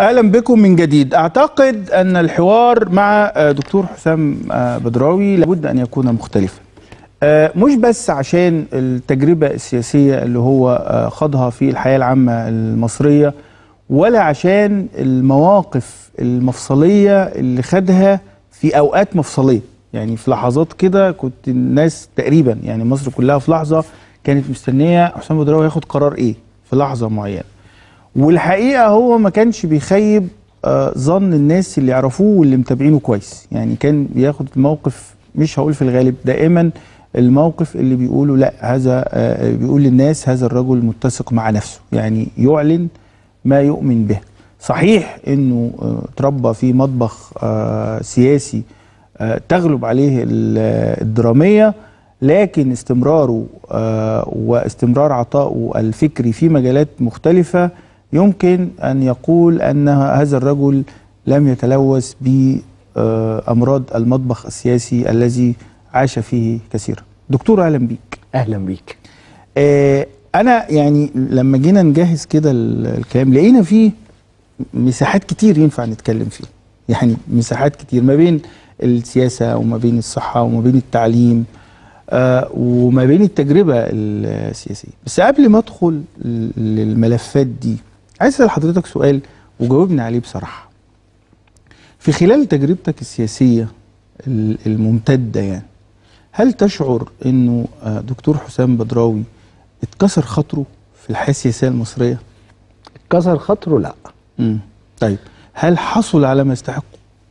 اهلا بكم من جديد اعتقد ان الحوار مع آه، دكتور حسام آه، بدراوي لابد ان يكون مختلفا آه، مش بس عشان التجربه السياسيه اللي هو آه، خاضها في الحياه العامه المصريه ولا عشان المواقف المفصليه اللي خدها في اوقات مفصليه يعني في لحظات كده كنت الناس تقريبا يعني مصر كلها في لحظه كانت مستنيه حسام بدراوي ياخد قرار ايه في لحظه معينه والحقيقه هو ما كانش بيخيب آه، ظن الناس اللي يعرفوه واللي متابعينه كويس يعني كان بياخد الموقف مش هقول في الغالب دائما الموقف اللي بيقولوا لا هذا آه، بيقول للناس هذا الرجل متسق مع نفسه يعني يعلن ما يؤمن به صحيح انه آه، اتربى في مطبخ آه، سياسي آه، تغلب عليه ال- الدراميه لكن استمراره آه، واستمرار عطائه الفكري في مجالات مختلفه يمكن ان يقول ان هذا الرجل لم يتلوث بامراض المطبخ السياسي الذي عاش فيه كثيرا. دكتور اهلا بيك. اهلا بيك آه، انا يعني لما جينا نجهز كده ال- الكلام لقينا فيه مساحات كتير ينفع نتكلم فيها يعني مساحات كتير ما بين السياسه وما بين الصحه وما بين التعليم آه، وما بين التجربه السياسيه بس قبل ما ادخل ل- للملفات دي عايز اسال حضرتك سؤال وجاوبني عليه بصراحه في خلال تجربتك السياسيه ال- الممتده يعني هل تشعر انه آه، دكتور حسام بدراوي اتكسر خاطره في الحياه السياسيه المصريه؟ كسر خاطره لا امم طيب هل حصل على ما يستحق؟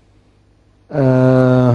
آه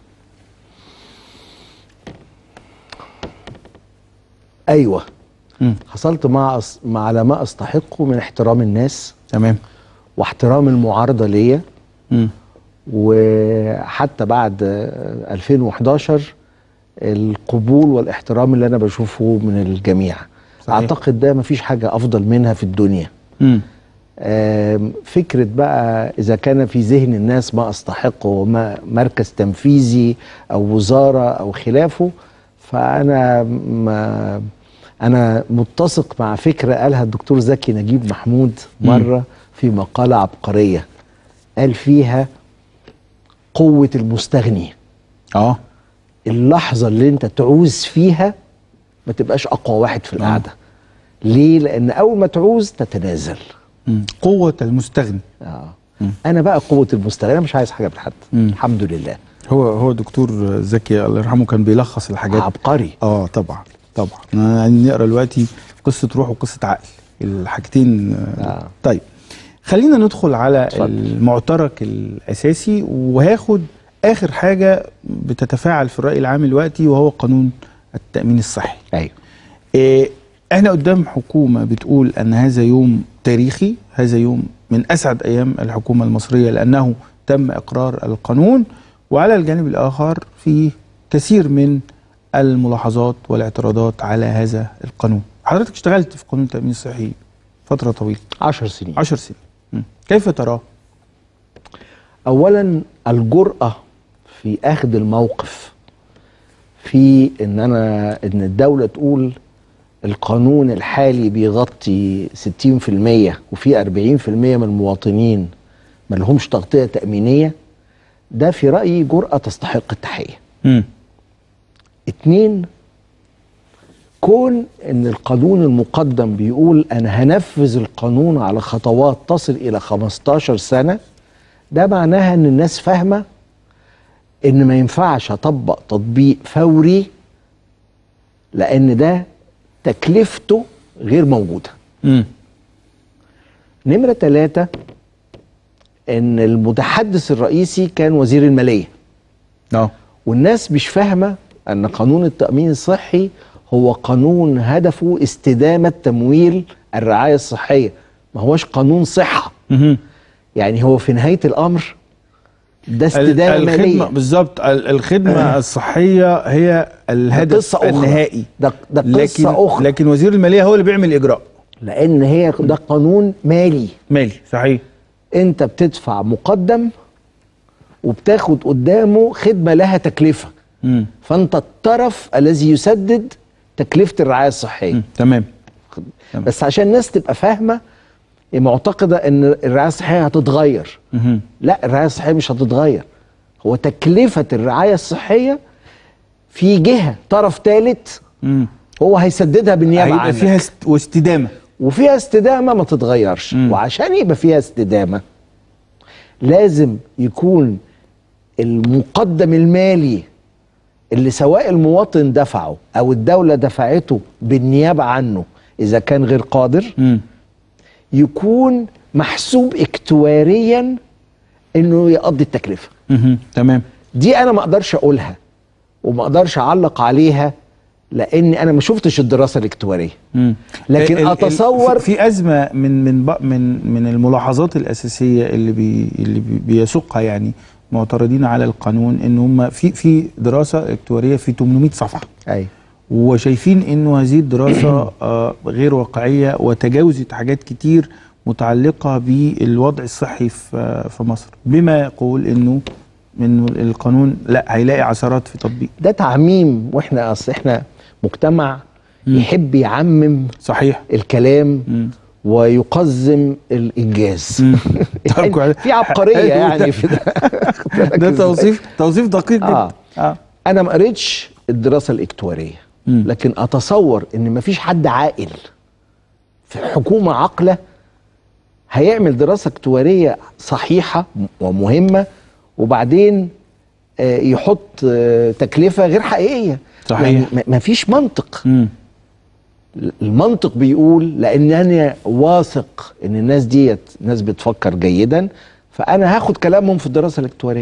ايوه امم حصلت مع أص... مع على ما استحقه من احترام الناس تمام واحترام المعارضه ليا امم وحتى بعد آه، 2011 القبول والاحترام اللي انا بشوفه من الجميع صحيح. اعتقد ده مفيش حاجه افضل منها في الدنيا امم آم، فكرة بقى إذا كان في ذهن الناس ما أستحقه ما مركز تنفيذي أو وزارة أو خلافه فأنا ما أنا متسق مع فكرة قالها الدكتور زكي نجيب محمود مرة في مقالة عبقرية قال فيها قوة المستغني اه اللحظة اللي أنت تعوز فيها ما تبقاش أقوى واحد في القعدة ليه؟ لأن أول ما تعوز تتنازل مم. قوه المستغني اه انا بقى قوه المستغني انا مش عايز حاجه من حد مم. الحمد لله هو هو دكتور زكي الله يرحمه كان بيلخص الحاجات عبقري اه طبعا طبعا أنا يعني نقرا دلوقتي قصه روح وقصه عقل الحاجتين آه. آه. طيب خلينا ندخل على اتفضل. المعترك الاساسي وهاخد اخر حاجه بتتفاعل في الراي العام دلوقتي وهو قانون التامين الصحي ايوه إيه احنا قدام حكومه بتقول ان هذا يوم تاريخي هذا يوم من اسعد ايام الحكومه المصريه لانه تم اقرار القانون وعلى الجانب الاخر في كثير من الملاحظات والاعتراضات على هذا القانون حضرتك اشتغلت في قانون التامين الصحي فتره طويله 10 سنين عشر سنين مم. كيف تراه اولا الجرأه في اخذ الموقف في ان انا ان الدوله تقول القانون الحالي بيغطي 60% وفي 40% من المواطنين ما لهمش تغطيه تامينيه ده في رايي جرأه تستحق التحيه مم. اتنين كون ان القانون المقدم بيقول انا هنفذ القانون على خطوات تصل الى 15 سنة ده معناها ان الناس فاهمة ان ما ينفعش اطبق تطبيق فوري لان ده تكلفته غير موجودة مم. نمرة ثلاثة ان المتحدث الرئيسي كان وزير المالية اه والناس مش فاهمة أن قانون التأمين الصحي هو قانون هدفه استدامة تمويل الرعاية الصحية ما هوش قانون صحة مهم. يعني هو في نهاية الأمر ده ال- استدامة الخدمه مالية بالظبط ال- الخدمه الصحيه هي ده الهدف قصة أخرى النهائي ده, ده لكن قصة أخرى لكن وزير الماليه هو اللي بيعمل اجراء لأن هي ده قانون مالي مالي صحيح أنت بتدفع مقدم وبتاخد قدامه خدمة لها تكلفة مم. فأنت الطرف الذي يسدد تكلفة الرعاية الصحية مم. تمام تمام. بس عشان الناس تبقى فاهمه معتقده ان الرعايه الصحيه هتتغير مهم. لا الرعايه الصحيه مش هتتغير هو تكلفه الرعايه الصحيه في جهه طرف ثالث مم. هو هيسددها بالنيابه هيبقى عنك فيها است... واستدامه وفيها استدامه ما تتغيرش مم. وعشان يبقى فيها استدامه لازم يكون المقدم المالي اللي سواء المواطن دفعه او الدوله دفعته بالنيابه عنه اذا كان غير قادر مم. يكون محسوب اكتواريا انه يقضي التكلفه مهم. تمام دي انا ما اقدرش اقولها وما اقدرش اعلق عليها لاني انا ما شفتش الدراسه الاكتواريه مم. لكن ال- ال- أتصور- في- في ازمه من من ب- من من الملاحظات الاساسيه اللي بي اللي بي بيسوقها يعني معترضين على القانون ان هم في في دراسه اكتواريه في 800 صفحه ايوه وشايفين انه هذه الدراسه آه، غير واقعيه وتجاوزت حاجات كتير متعلقه بالوضع الصحي في آه، في مصر بما يقول انه انه القانون لا هيلاقي عثرات في تطبيق ده تعميم واحنا اصل احنا مجتمع مم. يحب يعمم صحيح الكلام مم. ويقزم الانجاز مم. طب يعني كويس. في عبقريه حلو يعني ده. في ده ده توصيف توصيف دقيق جدا آه. اه انا ما قريتش الدراسه الاكتواريه مم. لكن اتصور ان ما فيش حد عاقل في حكومه عاقله هيعمل دراسه اكتواريه صحيحه ومهمه وبعدين آه، يحط آه، تكلفه غير حقيقيه صحيح. يعني ما فيش منطق مم. المنطق بيقول لان انا واثق ان الناس ديت ناس بتفكر جيدا فانا هاخد كلامهم في الدراسه الاكتواريه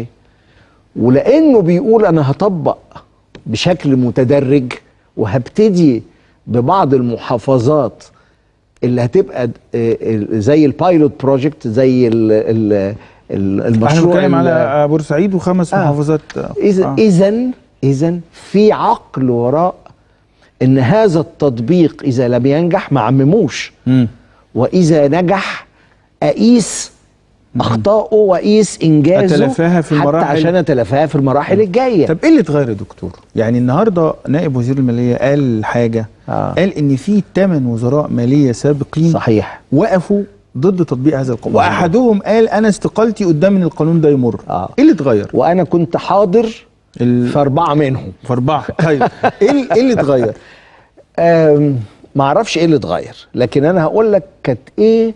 ولانه بيقول انا هطبق بشكل متدرج وهبتدي ببعض المحافظات اللي هتبقى د- آه، آه، زي البايلوت بروجكت زي ال ال ال- احنا المشروع بنتكلم ال- على بورسعيد وخمس آه. محافظات اذا آه. اذا اذا في عقل وراء ان هذا التطبيق اذا لم ينجح ما عمموش مم. واذا نجح اقيس اخطائه واقيس انجازه أتلافاها في حتى المراحل. عشان اتلافاها في المراحل الجايه طب ايه اللي اتغير يا دكتور؟ يعني النهارده نائب وزير الماليه قال حاجه آه. قال ان في ثمان وزراء ماليه سابقين صحيح وقفوا ضد تطبيق هذا القانون واحدهم قال انا استقالتي قدام ان القانون ده يمر آه. ايه اللي اتغير؟ وانا كنت حاضر ال... في اربعه منهم في اربعه طيب ايه ال- ايه اللي اتغير؟ أم، ما اعرفش ايه اللي اتغير لكن انا هقول لك كانت ايه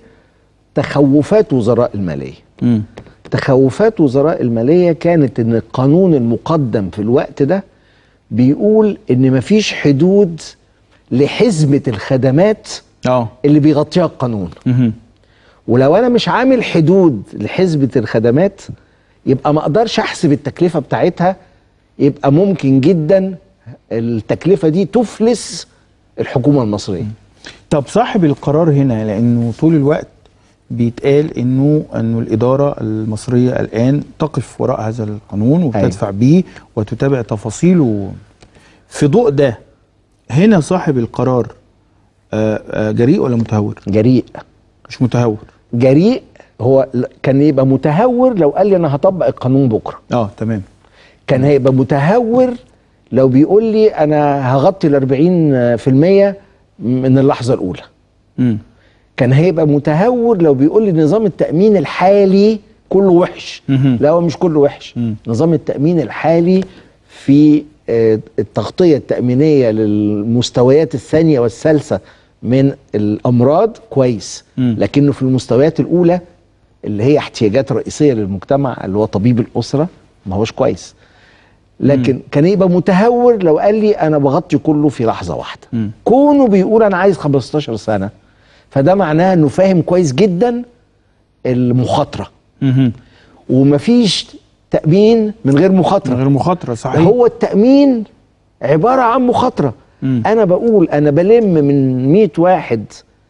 تخوفات وزراء الماليه مم. تخوفات وزراء الماليه كانت ان القانون المقدم في الوقت ده بيقول ان مفيش حدود لحزمه الخدمات اه اللي بيغطيها القانون مهم. ولو انا مش عامل حدود لحزبة الخدمات يبقى ما اقدرش احسب التكلفة بتاعتها يبقى ممكن جدا التكلفة دي تفلس الحكومة المصرية طب صاحب القرار هنا لانه طول الوقت بيتقال انه انه الاداره المصريه الان تقف وراء هذا القانون وبتدفع بيه وتتابع تفاصيله في ضوء ده هنا صاحب القرار آه، آه، جريء ولا متهور؟ جريء مش متهور جريء هو ل- كان يبقى متهور لو قال لي انا هطبق القانون بكرة اه تمام كان هيبقى متهور لو بيقول لي انا هغطي ال 40% من اللحظة الاولى مم. كان هيبقى متهور لو بيقول لي نظام التأمين الحالي كله وحش مهم. لا هو مش كله وحش مم. نظام التأمين الحالي في آه، التغطية التأمينية للمستويات الثانية والثالثة من الأمراض كويس مم. لكنه في المستويات الأولى اللي هي احتياجات رئيسية للمجتمع اللي هو طبيب الأسرة ما هوش كويس لكن كان يبقى متهور لو قال لي أنا بغطي كله في لحظة واحدة مم. كونه بيقول أنا عايز 15 سنة فده معناه انه فاهم كويس جدا المخاطره مهم. ومفيش تامين من غير من مخاطره غير مخاطره صحيح هو التامين عباره عن مخاطره مم. انا بقول انا بلم من 100 واحد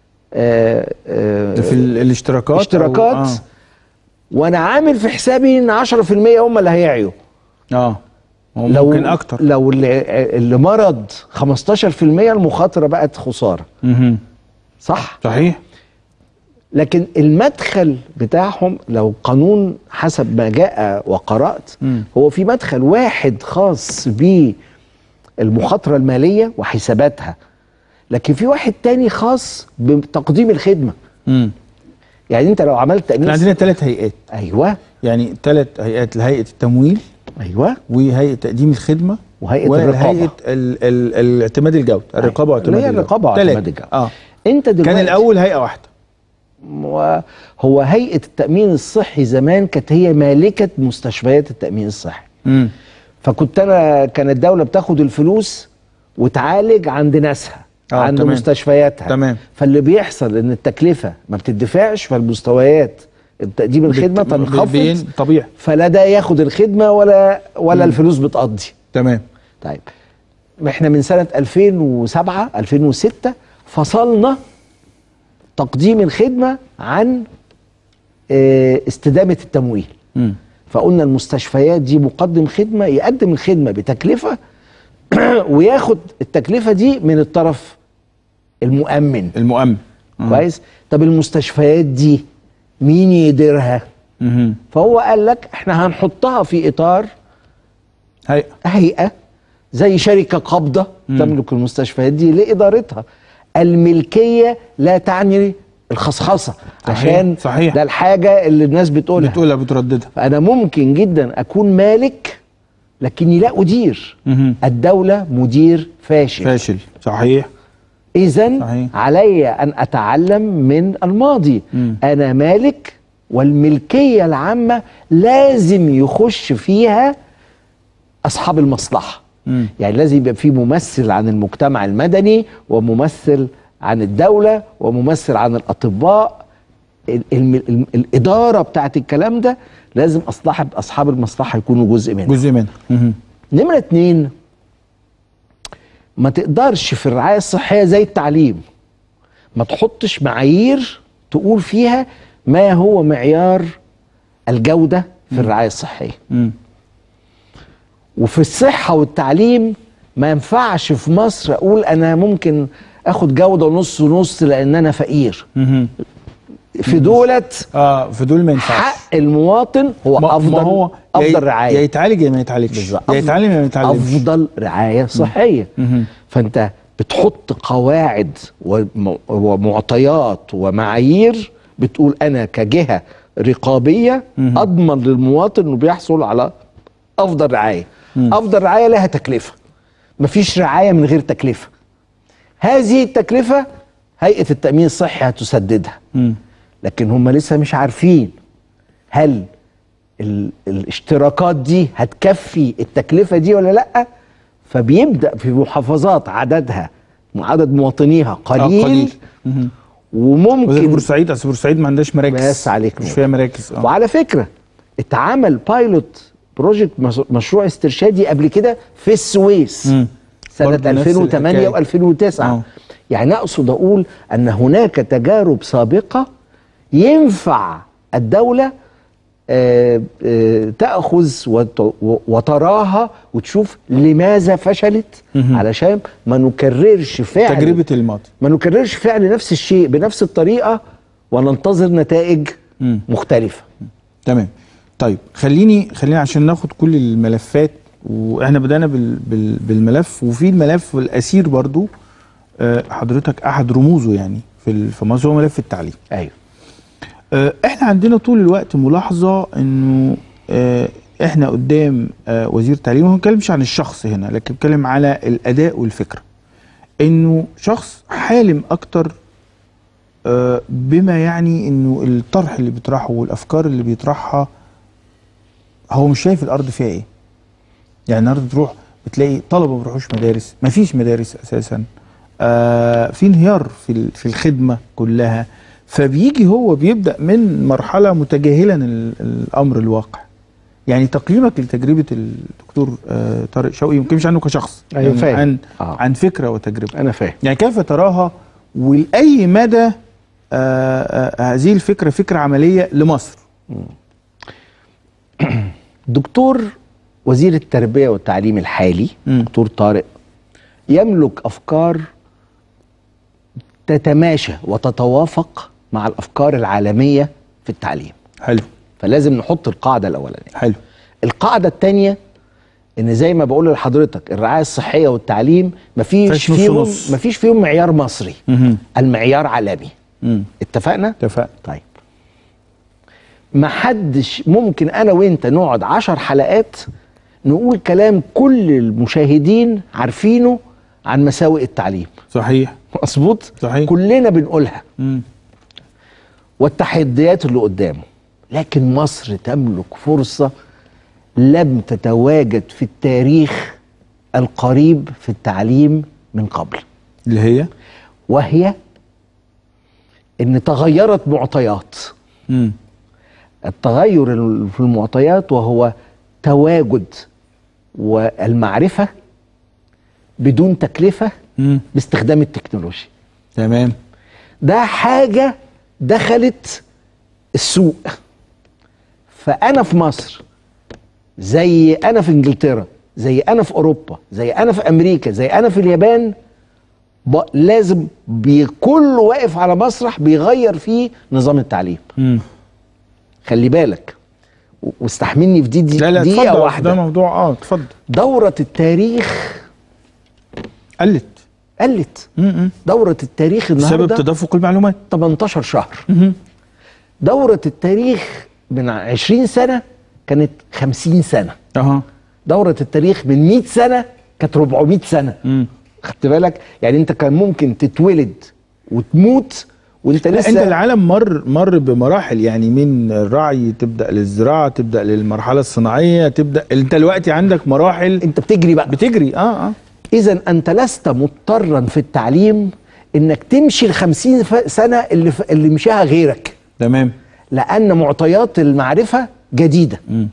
آه آه ده في ال- الاشتراكات أو- اشتراكات اه, وانا عامل في حسابي ان 10% هم اللي هيعيوا آه. هو لو ممكن اكتر لو اللي, اللي مرض 15% المخاطره بقت خساره مهم. صح صحيح لكن المدخل بتاعهم لو قانون حسب ما جاء وقرأت مم. هو في مدخل واحد خاص بالمخاطرة المالية وحساباتها لكن في واحد تاني خاص بتقديم الخدمة مم. يعني انت لو عملت تامين احنا عندنا ثلاث هيئات ايوه يعني ثلاث هيئات هيئه التمويل ايوه وهيئه تقديم الخدمه وهيئة وهيئه الرقابة. ال ال الاعتماد الجوده الرقابه اللي واعتماد هي الجوده الرقابة تلاتة. واعتماد الجودة. اه انت دلوقتي كان الاول هيئه واحده هو هيئه التامين الصحي زمان كانت هي مالكه مستشفيات التامين الصحي امم فكنت انا كانت الدوله بتاخد الفلوس وتعالج عند ناسها آه، عند تمام. مستشفياتها تمام. فاللي بيحصل ان التكلفه ما بتدفعش فالمستويات تقديم الخدمه بين تنخفض طبيعي فلا ده ياخد الخدمه ولا ولا الفلوس بتقضي تمام طيب احنا من سنه 2007 2006 فصلنا تقديم الخدمه عن آه، استدامه التمويل امم فقلنا المستشفيات دي مقدم خدمه يقدم الخدمه بتكلفه وياخد التكلفه دي من الطرف المؤمن المؤمن كويس طب المستشفيات دي مين يديرها امم فهو قال لك احنا هنحطها في اطار هيئه هيئه زي شركه قابضه تملك المستشفيات دي لادارتها الملكيه لا تعني الخصخصه صحيح، عشان صحيح. ده الحاجه اللي الناس بتقولها بتقولها بترددها فانا ممكن جدا اكون مالك لكني لا ادير مهم. الدوله مدير فاشل فاشل صحيح اذا صحيح. علي ان اتعلم من الماضي مم. انا مالك والملكيه العامه لازم يخش فيها اصحاب المصلحه مم. يعني لازم يبقى في ممثل عن المجتمع المدني وممثل عن الدوله وممثل عن الاطباء ال- الم- ال- الاداره بتاعت الكلام ده لازم اصحاب اصحاب المصلحه يكونوا جزء منها جزء منها مهم. نمرة اتنين ما تقدرش في الرعاية الصحية زي التعليم ما تحطش معايير تقول فيها ما هو معيار الجودة في الرعاية الصحية مم. وفي الصحة والتعليم ما ينفعش في مصر أقول أنا ممكن أخد جودة نص ونص لأن أنا فقير مهم. في دولت اه في دول ما ينفعش حق المواطن هو ما- ما أفضل هو يا- أفضل يا رعاية يتعالج يا ما يتعالجش بالظبط. يا يتعلم يا ما يتعلمش افضل رعايه صحيه مهم. فانت بتحط قواعد وم- ومعطيات ومعايير بتقول انا كجهه رقابيه مهم. اضمن للمواطن انه بيحصل على افضل رعايه افضل رعايه لها تكلفه مفيش رعايه من غير تكلفه هذه التكلفه هيئه التامين الصحي هتسددها مم. لكن هم لسه مش عارفين هل ال- الاشتراكات دي هتكفي التكلفة دي ولا لأ فبيبدأ في محافظات عددها عدد مواطنيها آه قليل, قليل مهم. وزي وممكن بورسعيد اصل بورسعيد ما عندهاش مراكز بس عليك مش نور. فيها مراكز اه وعلى فكرة اتعمل بايلوت بروجكت مس- مشروع استرشادي قبل كده في السويس مم. سنة برضه نفس 2008 الحكاية. و2009 آه. يعني أقصد أقول أن هناك تجارب سابقة ينفع الدولة آه، آه، تأخذ وت- وتراها وتشوف لماذا فشلت مهم. علشان ما نكررش فعل تجربه الماضي ما نكررش فعل نفس الشيء بنفس الطريقة وننتظر نتائج مم. مختلفة تمام طيب خليني خليني عشان ناخد كل الملفات واحنا بدانا بال بال بالملف وفي الملف الاسير برضو آه، حضرتك احد رموزه يعني في ال- في مصر هو ملف التعليم أيوه آه، احنا عندنا طول الوقت ملاحظه انه آه، احنا قدام آه، وزير التعليم وما بنتكلمش عن الشخص هنا لكن بنتكلم على الاداء والفكره انه شخص حالم اكتر آه، بما يعني انه الطرح اللي بيطرحه والافكار اللي بيطرحها هو مش شايف الارض فيها ايه يعني النهارده تروح بتلاقي طلبه ما بيروحوش مدارس ما فيش مدارس اساسا آه في انهيار في ال- في الخدمه كلها فبيجي هو بيبدا من مرحله متجاهلا ال- الامر الواقع يعني تقييمك لتجربه الدكتور آه طارق شوقي يمكن مش عنه كشخص أيوة يعني فاهم. عن آه. عن فكره وتجربه أنا فاهم يعني كيف تراها ولاي مدى آه آه هذه الفكره فكره عمليه لمصر دكتور وزير التربية والتعليم الحالي مم. دكتور طارق يملك أفكار تتماشى وتتوافق مع الأفكار العالمية في التعليم حلو فلازم نحط القاعدة الأولانية حلو القاعدة الثانية إن زي ما بقول لحضرتك الرعاية الصحية والتعليم مفيش فيش نص فيهم نص. مفيش فيهم معيار مصري مهم. المعيار عالمي مم. اتفقنا؟ اتفقنا طيب محدش ممكن انا وانت نقعد عشر حلقات نقول كلام كل المشاهدين عارفينه عن مساوئ التعليم صحيح مظبوط صحيح. كلنا بنقولها مم. والتحديات اللي قدامه لكن مصر تملك فرصة لم تتواجد في التاريخ القريب في التعليم من قبل اللي هي وهي ان تغيرت معطيات مم. التغير في المعطيات وهو تواجد والمعرفة بدون تكلفة مم. باستخدام التكنولوجيا تمام ده حاجة دخلت السوق فأنا في مصر زي أنا في إنجلترا زي أنا في أوروبا زي أنا في أمريكا زي أنا في اليابان ب- لازم بي- كل واقف على مسرح بيغير فيه نظام التعليم مم. خلي بالك و- واستحملني في دي, دي لا لا دقيقة اتفضل ده واحدة موضوع اه اتفضل دورة التاريخ قلت قلت مم. دورة التاريخ بسبب النهارده تدفق المعلومات 18 شهر مم. دورة التاريخ من 20 سنة كانت 50 سنة اها دورة التاريخ من 100 سنة كانت 400 سنة مم. خدت بالك يعني انت كان ممكن تتولد وتموت وانت لا انت لسه العالم مر مر بمراحل يعني من الرعي تبدا للزراعه تبدا للمرحله الصناعيه تبدا انت دلوقتي عندك مراحل انت بتجري بقى بتجري اه اه اذا انت لست مضطرا في التعليم انك تمشي ال 50 ف- سنة اللي ف... اللي مشاها غيرك تمام لان معطيات المعرفة جديدة مم.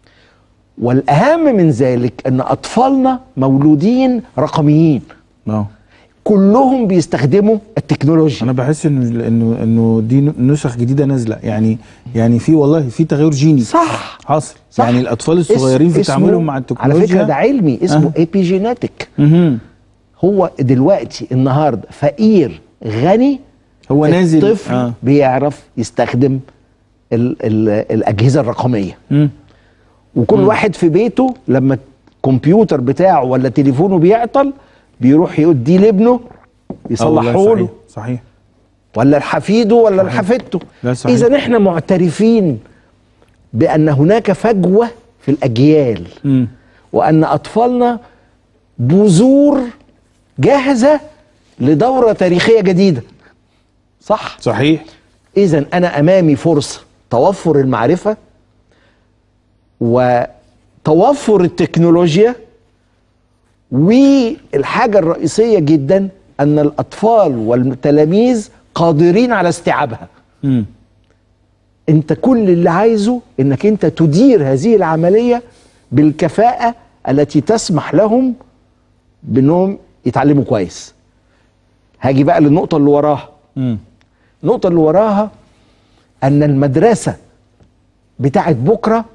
والاهم من ذلك ان اطفالنا مولودين رقميين اه كلهم بيستخدموا التكنولوجيا انا بحس انه انه انه دي نسخ جديده نازله يعني يعني في والله في تغير جيني صح حاصل صح. يعني الاطفال الصغيرين في اسمه- تعاملهم مع على التكنولوجيا فكره ده علمي اسمه أه. ايبيجيناتيك مهم. هو دلوقتي النهارده فقير غني هو نازل الطفل آه. بيعرف يستخدم ال ال الاجهزه الرقميه مم. وكل واحد في بيته لما الكمبيوتر بتاعه ولا تليفونه بيعطل بيروح يديه لابنه آه والله يصلحه صحيح له صحيح ولا لحفيده ولا لحفيدته لا صحيح. اذا احنا معترفين بان هناك فجوه في الاجيال مم. وان اطفالنا بذور جاهزه لدوره تاريخيه جديده صح صحيح اذا انا امامي فرصه توفر المعرفه وتوفر التكنولوجيا والحاجه الرئيسيه جدا ان الاطفال والتلاميذ قادرين على استيعابها مم. انت كل اللي عايزه انك انت تدير هذه العمليه بالكفاءه التي تسمح لهم بانهم يتعلموا كويس هاجي بقى للنقطه اللي وراها مم. النقطه اللي وراها ان المدرسه بتاعت بكره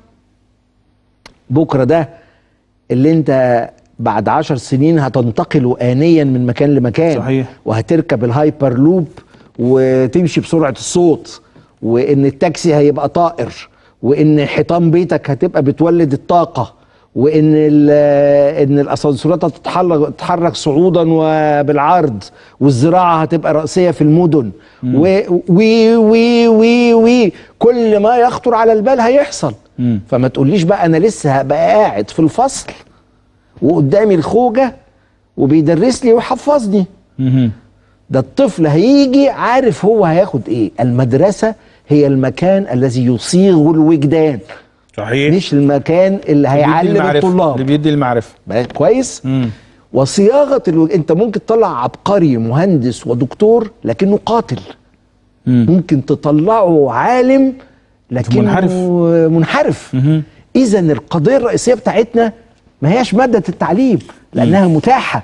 بكره ده اللي انت بعد عشر سنين هتنتقل آنيا من مكان لمكان صحيح. وهتركب الهايبر لوب وتمشي بسرعة الصوت وإن التاكسي هيبقى طائر وإن حيطان بيتك هتبقى بتولد الطاقة وإن ال- إن الأسانسيرات هتتحرك تتحرك صعودا وبالعرض والزراعة هتبقى رئيسية في المدن و وي وي وي وي كل ما يخطر على البال هيحصل مم. فما تقوليش بقى أنا لسه هبقى قاعد في الفصل وقدامي الخوجة وبيدرس لي ويحفظني مهم. ده الطفل هيجي عارف هو هياخد ايه المدرسة هي المكان الذي يصيغ الوجدان صحيح مش المكان اللي اللي بيدي هيعلم المعرفة. اللي الطلاب بيدي المعرفة بقى كويس مم. وصياغة الوج... انت ممكن تطلع عبقري مهندس ودكتور لكنه قاتل مم. ممكن تطلعه عالم لكنه منحرف. منحرف مهم. اذا القضيه الرئيسيه بتاعتنا ما هياش ماده التعليم لانها متاحه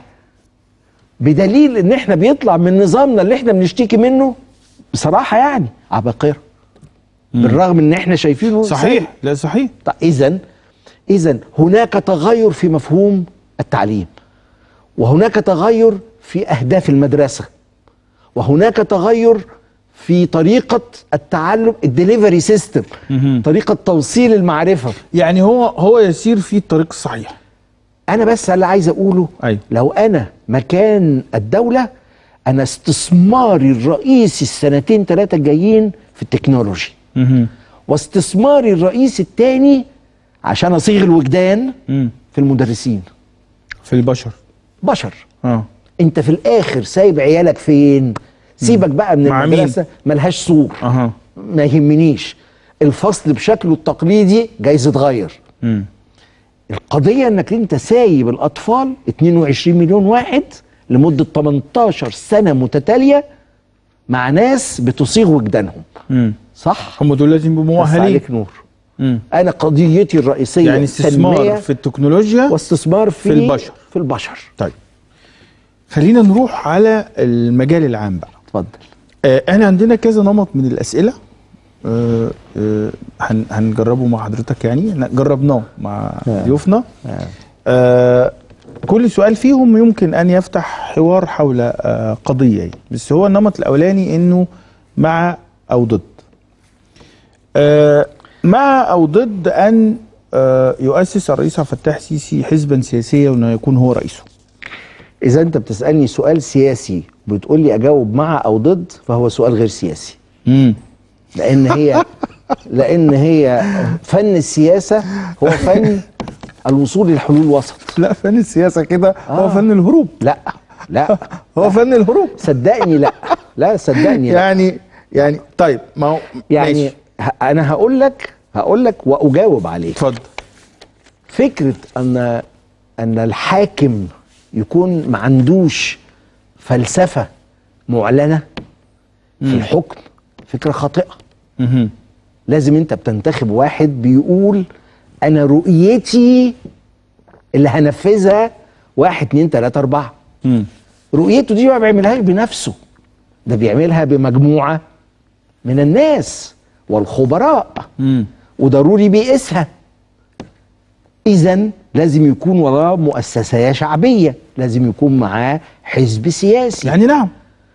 بدليل ان احنا بيطلع من نظامنا اللي احنا بنشتكي منه بصراحه يعني عباقره بالرغم ان احنا شايفينه صحيح لا صحيح اذا اذا هناك تغير في مفهوم التعليم وهناك تغير في اهداف المدرسه وهناك تغير في طريقه التعلم الدليفري سيستم مهم. طريقه توصيل المعرفه يعني هو هو يسير في الطريق الصحيح انا بس اللي عايز اقوله أيوة. لو انا مكان الدوله انا استثماري الرئيسي السنتين ثلاثه الجايين في التكنولوجي مهم. واستثمار الرئيس الثاني عشان اصيغ الوجدان مم. في المدرسين في البشر بشر اه انت في الاخر سايب عيالك فين سيبك بقى من مع مين؟ المدرسه ملهاش سور اها ما يهمنيش الفصل بشكله التقليدي جايز يتغير مم. القضيه انك انت سايب الاطفال 22 مليون واحد لمده 18 سنه متتاليه مع ناس بتصيغ وجدانهم مم. صح هم دول لازم يبقوا بس مؤهلين عليك نور مم. انا قضيتي الرئيسيه يعني استثمار التنمية في التكنولوجيا واستثمار في, في البشر. في البشر طيب خلينا نروح على المجال العام بقى اتفضل آه، احنا عندنا كذا نمط من الاسئله آه، آه، هن- هنجربه مع حضرتك يعني إحنا جربناه مع آه. ضيوفنا آه. آه، كل سؤال فيهم يمكن ان يفتح حوار حول آه، قضيه يعني. بس هو النمط الاولاني انه مع او ضد آه، مع او ضد ان آه، يؤسس الرئيس عبد الفتاح السيسي حزبا سياسيا وانه يكون هو رئيسه اذا انت بتسالني سؤال سياسي بتقول لي اجاوب مع او ضد فهو سؤال غير سياسي امم لان هي لان هي فن السياسه هو فن الوصول للحلول وسط لا فن السياسه كده هو آه. فن الهروب لا لا هو فن الهروب صدقني لا لا صدقني لا. يعني يعني طيب ما هو يعني ماشي. ه- انا هقول لك هقول لك واجاوب عليك اتفضل فكره ان ان الحاكم يكون ما عندوش فلسفه معلنه في الحكم فكره خاطئه مهم. لازم انت بتنتخب واحد بيقول انا رؤيتي اللي هنفذها واحد اتنين تلاته اربعه مم. رؤيته دي ما بيعملهاش بنفسه ده بيعملها بمجموعه من الناس والخبراء مم. وضروري بيقيسها اذا لازم يكون وراه مؤسسه شعبيه لازم يكون معاه حزب سياسي يعني نعم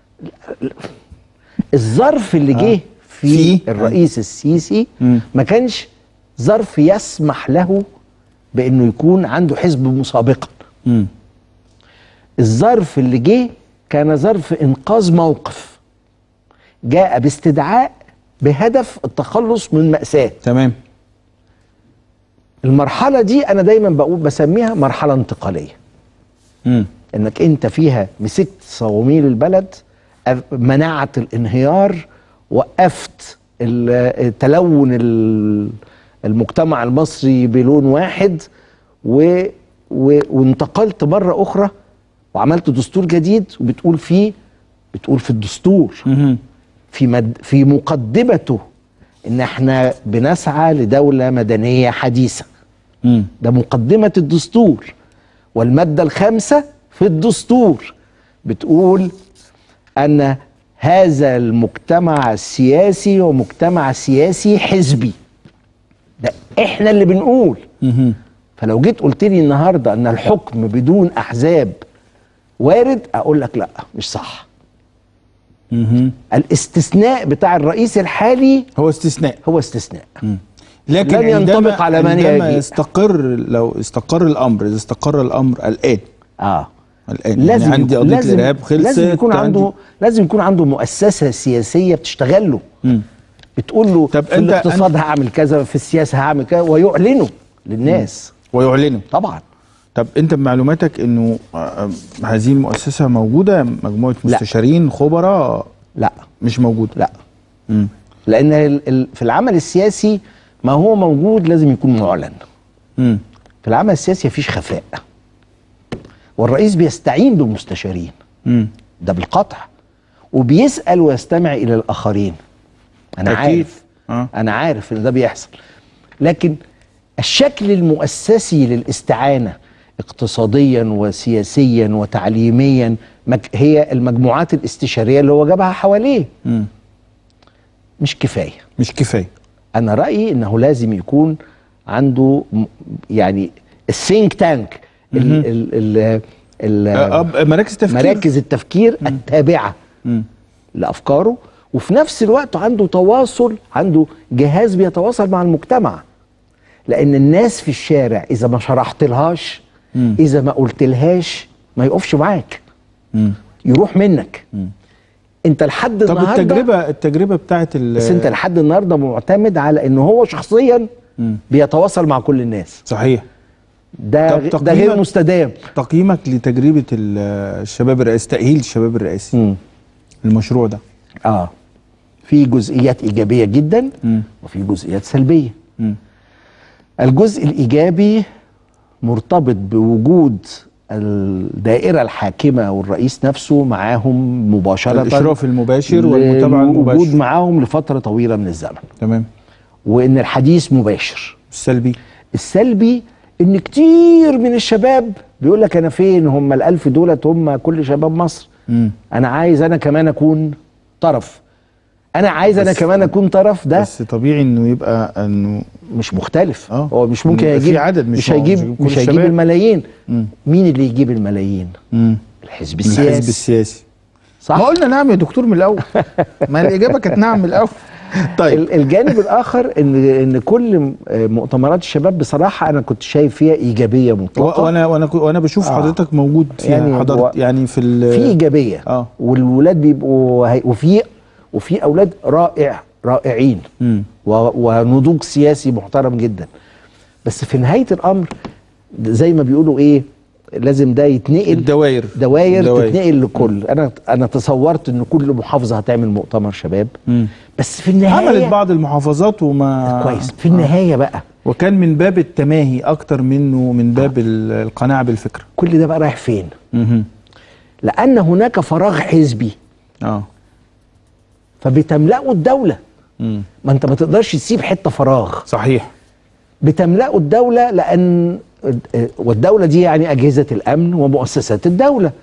الظرف اللي جه في فيه؟ الرئيس السيسي مم. ما كانش ظرف يسمح له بانه يكون عنده حزب مسابقا مم. الظرف اللي جه كان ظرف انقاذ موقف جاء باستدعاء بهدف التخلص من مأساة تمام المرحلة دي أنا دايما بقول بسميها مرحلة انتقالية مم. انك انت فيها مسكت صواميل البلد أف- منعت الانهيار وقفت ال- تلون ال- المجتمع المصري بلون واحد و و وانتقلت مرة أخرى وعملت دستور جديد وبتقول فيه بتقول في الدستور مهم. في مد في مقدمته ان احنا بنسعى لدولة مدنية حديثة مم. ده مقدمة الدستور والمادة الخامسة في الدستور بتقول أن هذا المجتمع السياسي هو مجتمع سياسي حزبي ده احنا اللي بنقول مهم. فلو جيت قلت لي النهارده ان الحكم بدون احزاب وارد اقول لك لا مش صح مهم. الاستثناء بتاع الرئيس الحالي هو استثناء هو استثناء لكن لن ينطبق عندما- على من عندما يجي. يستقر لو استقر الامر اذا استقر الامر الان اه الان لازم يعني عندي يكون- قضيه لازم الارهاب خلصت لازم يكون عندي- عنده لازم يكون عنده مؤسسه سياسيه بتشتغل له مم. بتقول له طب في أنت- الاقتصاد هعمل كذا في السياسه هعمل كذا ويعلنه للناس ويعلنوا طبعا طب انت بمعلوماتك انه آه، هذه المؤسسه موجوده مجموعه لا. مستشارين خبراء لا مش موجوده لا مم. لان ال- ال- في العمل السياسي ما هو موجود لازم يكون معلن مم. في العمل السياسي مفيش خفاء والرئيس بيستعين بالمستشارين مم. ده بالقطع وبيسأل ويستمع إلى الآخرين أنا أكيد. عارف آه. أنا عارف إن ده بيحصل لكن الشكل المؤسسي للاستعانة اقتصاديا وسياسيا وتعليميا مج- هي المجموعات الاستشارية اللي هو جابها حواليه مم. مش كفاية مش كفايه أنا رأيي إنه لازم يكون عنده م- يعني الثينك تانك ال ال ال ال آه، آه، مراكز تفكير مراكز التفكير التابعة مم. لافكاره وفي نفس الوقت عنده تواصل عنده جهاز بيتواصل مع المجتمع لان الناس في الشارع اذا ما شرحت لهاش مم. اذا ما قلت لهاش ما يقفش معاك مم. يروح منك انت لحد طب النهارده التجربه التجربه بتاعت ال- بس انت لحد النهارده معتمد على ان هو شخصيا مم. بيتواصل مع كل الناس صحيح ده طب ده غير تقييمك- مستدام تقييمك لتجربه ال- الشباب الرئاسي تاهيل الشباب الرئاسي مم. المشروع ده اه في جزئيات ايجابيه جدا مم. وفي جزئيات سلبيه مم. الجزء الايجابي مرتبط بوجود الدائره الحاكمه والرئيس نفسه معاهم مباشره الاشراف المباشر والمتابعه وجود المباشره معاهم لفتره طويله من الزمن تمام وان الحديث مباشر السلبي السلبي ان كتير من الشباب بيقول لك انا فين هم الالف دولت هم كل شباب مصر مم. انا عايز انا كمان اكون طرف انا عايز انا بس- كمان اكون طرف ده بس طبيعي انه يبقى انه مش مختلف آه. هو مش ممكن يبقى في يجيب عدد، مش مش هو- هيجيب مش هيجيب كل مش هيجيب الشباب. الملايين مم. مين اللي يجيب الملايين مم. الحزب الحزب السياسي السياسي صح ما قلنا نعم يا دكتور من الاول ما الاجابه كانت نعم من الاول طيب ال- الجانب الاخر ان ان كل م- مؤتمرات الشباب بصراحه انا كنت شايف فيها ايجابيه و- مطلقه وانا وانا كو- وانا بشوف آه. حضرتك موجود فيها يعني يعني هو- حضرت يعني في ال- في ايجابيه اه والولاد بيبقوا هي- وفي وفي اولاد رائع رائعين مم. و- ونضوج سياسي محترم جدا بس في نهايه الامر زي ما بيقولوا ايه لازم ده يتنقل الدوائر دواير الدوائر. تتنقل لكل انا انا تصورت ان كل محافظه هتعمل مؤتمر شباب مم. بس في النهايه عملت بعض المحافظات وما كويس في النهايه بقى وكان من باب التماهي اكتر منه من باب ال- القناعه بالفكره كل ده بقى رايح فين مهم. لان هناك فراغ حزبي اه فبتملأه الدوله مم. ما انت ما تقدرش تسيب حته فراغ صحيح بتملأه الدولة لأن والدولة دي يعني أجهزة الأمن ومؤسسات الدولة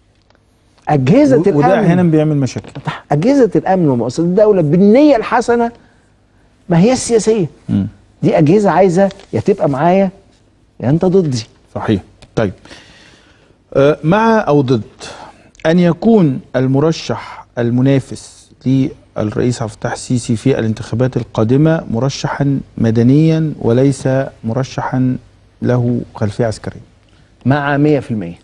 أجهزة و- وده احيانا الأمن بيعمل مشاكل أجهزة الأمن ومؤسسات الدولة بالنية الحسنة ما هي السياسية مم. دي أجهزة عايزة يا تبقى معايا يا أنت ضدي صحيح طيب آه، مع او ضد ان يكون المرشح المنافس للرئيس عبد الفتاح السيسي في الانتخابات القادمه مرشحا مدنيا وليس مرشحا له خلفيه عسكريه مع 100%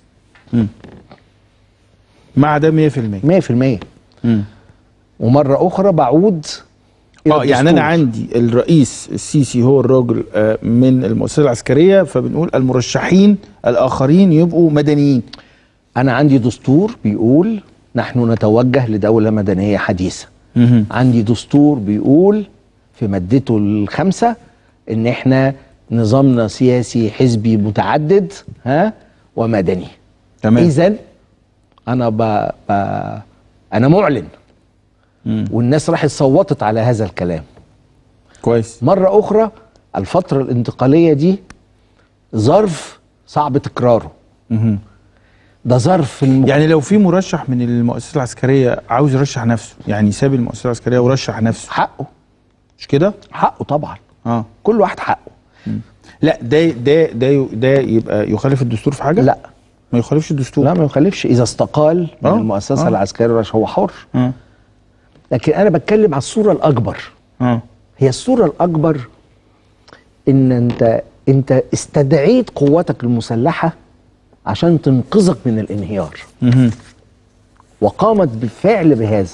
مع ده 100% 100% مم. ومرة أخرى بعود إلى اه يعني انا الدستور. عندي الرئيس السيسي هو الراجل آه، من المؤسسه العسكريه فبنقول المرشحين الاخرين يبقوا مدنيين أنا عندي دستور بيقول نحن نتوجه لدولة مدنية حديثة مهم. عندي دستور بيقول في مادته الخامسة ان احنا نظامنا سياسي حزبي متعدد ها ومدني تمام اذا انا ب... ب... انا معلن مم. والناس راحت صوتت على هذا الكلام كويس مرة اخرى الفترة الانتقالية دي ظرف صعب تكراره مهم. ده ظرف الم... يعني لو في مرشح من المؤسسه العسكريه عاوز يرشح نفسه يعني ساب المؤسسه العسكريه ورشح نفسه حقه مش كده حقه طبعا اه كل واحد حقه لا ده ده ده ده يبقى يخالف الدستور في حاجه لا ما يخالفش الدستور لا ما يخالفش اذا استقال من آه، المؤسسة آه. العسكرية هو حر اه لكن انا بتكلم على الصوره الاكبر اه هي الصوره الاكبر ان انت انت استدعيت قواتك المسلحه عشان تنقذك من الانهيار مهم. وقامت بالفعل بهذا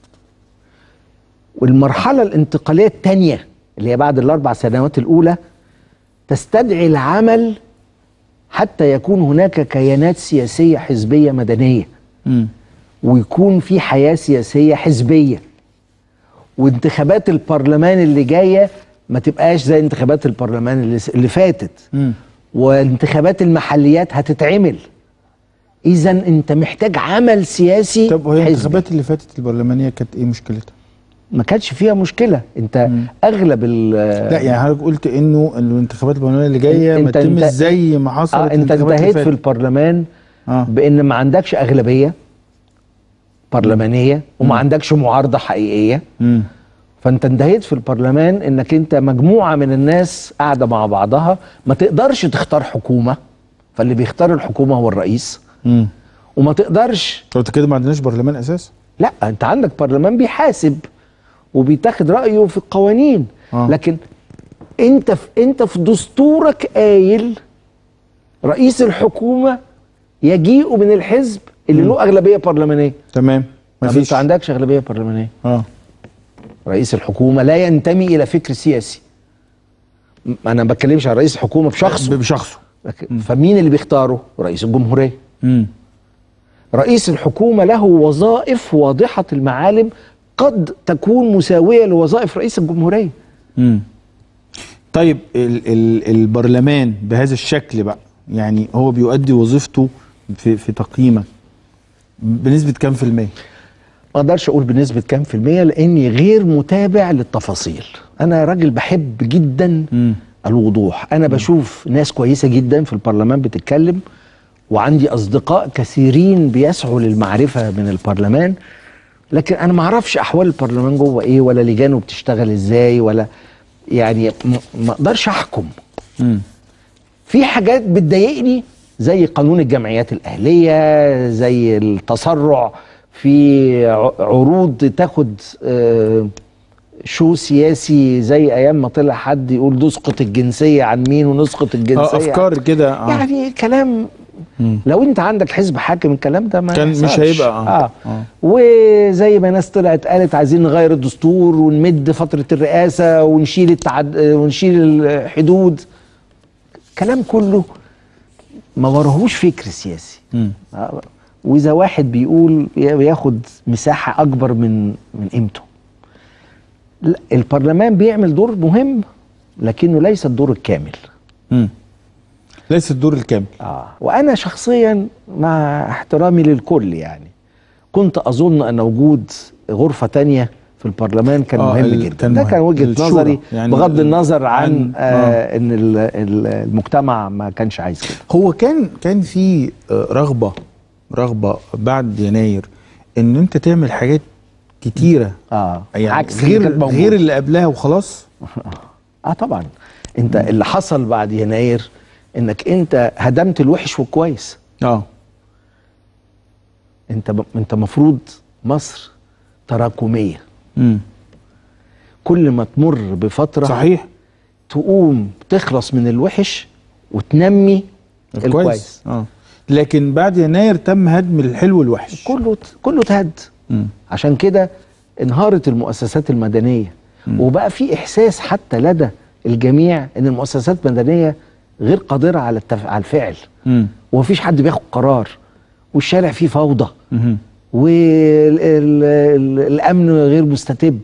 والمرحله الانتقاليه الثانيه اللي هي بعد الاربع سنوات الاولى تستدعي العمل حتى يكون هناك كيانات سياسيه حزبيه مدنيه مم. ويكون في حياة سياسية حزبية وانتخابات البرلمان اللي جاية ما تبقاش زي انتخابات البرلمان اللي, اللي فاتت مم. وانتخابات المحليات هتتعمل اذا انت محتاج عمل سياسي طب وهي حزبي. الانتخابات اللي فاتت البرلمانيه كانت ايه مشكلتها؟ ما كانش فيها مشكلة انت اغلب ال لا يعني حضرتك قلت انه الانتخابات البرلمانيه اللي جايه ما انت- تتمش انت- زي ما حصلت اه انت الانتخابات اللي انتهيت في فاتت. البرلمان اه بان ما عندكش اغلبية برلمانية وما عندكش معارضة حقيقية مم. فانت انتهيت في البرلمان انك انت مجموعه من الناس قاعده مع بعضها ما تقدرش تختار حكومه فاللي بيختار الحكومه هو الرئيس مم. وما تقدرش طب انت كده ما عندناش برلمان اساسا لا انت عندك برلمان بيحاسب وبيتاخد رايه في القوانين آه. لكن انت في انت في دستورك قايل رئيس الحكومه يجيء من الحزب اللي له اغلبيه برلمانيه تمام ما مفيش. انت عندكش اغلبيه برلمانيه اه رئيس الحكومه لا ينتمي الى فكر سياسي م- انا ما بتكلمش عن رئيس الحكومه بشخصه بشخصه لكن- فمين اللي بيختاره رئيس الجمهوريه امم رئيس الحكومه له وظائف واضحه المعالم قد تكون مساويه لوظائف رئيس الجمهوريه امم طيب ال ال البرلمان بهذا الشكل بقى يعني هو بيؤدي وظيفته في في تقييمك بنسبة كام في المية؟ ما اقدرش اقول بنسبه كام في الميه لاني غير متابع للتفاصيل انا راجل بحب جدا مم. الوضوح انا بشوف ناس كويسه جدا في البرلمان بتتكلم وعندي اصدقاء كثيرين بيسعوا للمعرفه من البرلمان لكن انا ما اعرفش احوال البرلمان جوه ايه ولا لجانه بتشتغل ازاي ولا يعني م- ما اقدرش احكم مم. في حاجات بتضايقني زي قانون الجمعيات الأهلية زي التسرع في ع- عروض تاخد آه، شو سياسي زي أيام ما طلع حد يقول نسقط الجنسية عن مين ونسقط الجنسية اه افكار كده اه يعني كلام مم. لو انت عندك حزب حاكم الكلام ده ما كان مش يحصلش. هيبقى، آه. آه. آه. وزي ما ناس طلعت قالت عايزين نغير الدستور ونمد فترة الرئاسة ونشيل التعد... ونشيل الحدود كلام كله ما وراهوش فكر سياسي مم. آه. واذا واحد بيقول بياخد مساحة اكبر من من قيمته لا، البرلمان بيعمل دور مهم لكنه ليس الدور الكامل مم. ليس الدور الكامل آه. وأنا شخصيا مع احترامي للكل يعني كنت أظن أن وجود غرفة تانية في البرلمان كان آه، مهم ال- جدا كان ده مهم. كان وجهة الشورى. نظري يعني بغض ال- النظر عن, عن- آه آه. ان ال- ال- المجتمع ما كانش عايز كده هو كان كان في آه، رغبة رغبة بعد يناير ان انت تعمل حاجات كتيرة اه يعني عكس اللي كانت غير موجودة. غير اللي قبلها وخلاص اه طبعا انت اللي حصل بعد يناير انك انت هدمت الوحش والكويس اه انت ب... انت مفروض مصر تراكميه امم كل ما تمر بفتره صحيح تقوم تخلص من الوحش وتنمي الكويس اه لكن بعد يناير تم هدم الحلو والوحش كله كله اتهد مم. عشان كده انهارت المؤسسات المدنيه وبقى في احساس حتى لدى الجميع ان المؤسسات المدنيه غير قادره على التف... على الفعل مم. ومفيش حد بياخد قرار والشارع فيه فوضى مهم. والامن غير مستتب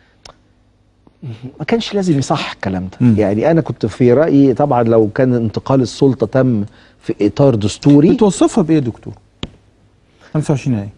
ما كانش لازم يصح الكلام ده مم. يعني انا كنت في رايي طبعا لو كان انتقال السلطه تم في اطار دستوري بتوصفها بايه يا دكتور 25 يناير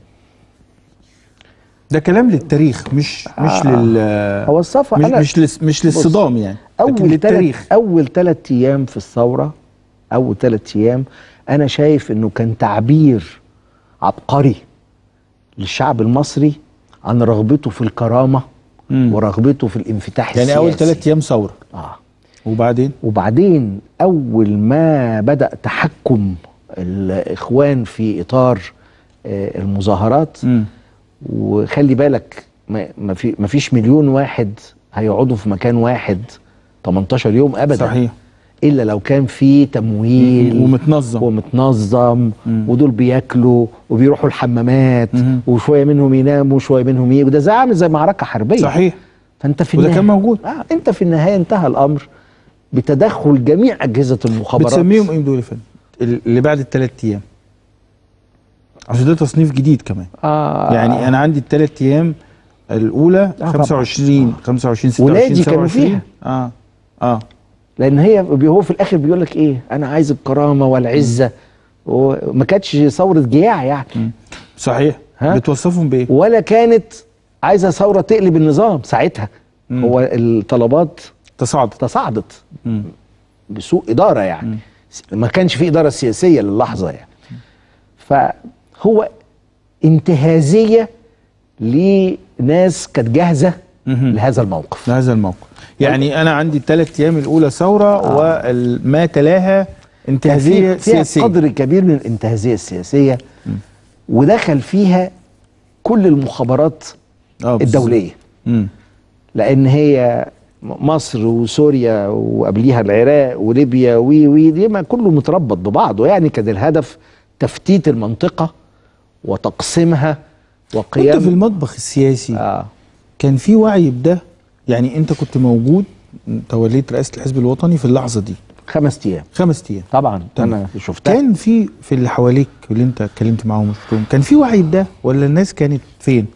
ده كلام للتاريخ مش مش آه. لل اوصفها مش انا مش, لس مش للصدام يعني لكن اول للتاريخ ثلاث اول ثلاث ايام في الثوره اول ثلاث ايام انا شايف انه كان تعبير عبقري للشعب المصري عن رغبته في الكرامه مم. ورغبته في الانفتاح يعني السياسي اول ثلاث ايام ثوره اه وبعدين وبعدين اول ما بدا تحكم الاخوان في اطار آه، المظاهرات مم. وخلي بالك ما ما في ما فيش مليون واحد هيقعدوا في مكان واحد 18 يوم ابدا صحيح الا لو كان في تمويل ومتنظم ومتنظم مم. ودول بياكلوا وبيروحوا الحمامات مهم. وشويه منهم يناموا وشويه منهم يجوا ده زي عامل زي معركه حربيه صحيح فانت في وده النهاية كان موجود. آه انت في النهايه انتهى الامر بتدخل جميع اجهزه المخابرات بتسميهم ايه دول يا فندم اللي بعد الثلاث ايام عشان ده تصنيف جديد كمان آه يعني انا عندي الثلاث ايام الاولى طبعا. 25 25 26 ولادي كانوا 27. فيها. اه اه لان هي بي- هو في الاخر بيقول لك ايه انا عايز الكرامه والعزه وما كانتش ثوره جياع يعني صحيح ها؟ بتوصفهم بايه ولا كانت عايزه ثوره تقلب النظام ساعتها مم. هو الطلبات تصاعد تصاعدت مم. بسوء اداره يعني مم. ما كانش في اداره سياسيه للحظه يعني فهو انتهازيه لناس كانت جاهزه مهم. لهذا الموقف لهذا الموقف يعني انا عندي الثلاث ايام الاولى ثوره آه. وما تلاها كان انتهازيه في- فيها سياسيه قدر كبير من الانتهازيه السياسيه ودخل فيها كل المخابرات آه، بالظبط. الدوليه مم. لان هي مصر وسوريا وقبليها العراق وليبيا وي وي دي ما كله متربط ببعضه يعني كان الهدف تفتيت المنطقه وتقسيمها انت وقيام في المطبخ السياسي آه. كان في وعي بده يعني انت كنت موجود توليت رئاسه الحزب الوطني في اللحظه دي خمس ايام خمس ايام طبعا تمام. انا شفتها كان في في اللي حواليك اللي انت اتكلمت معاهم وشفتهم كان في وعي بده ولا الناس كانت فين؟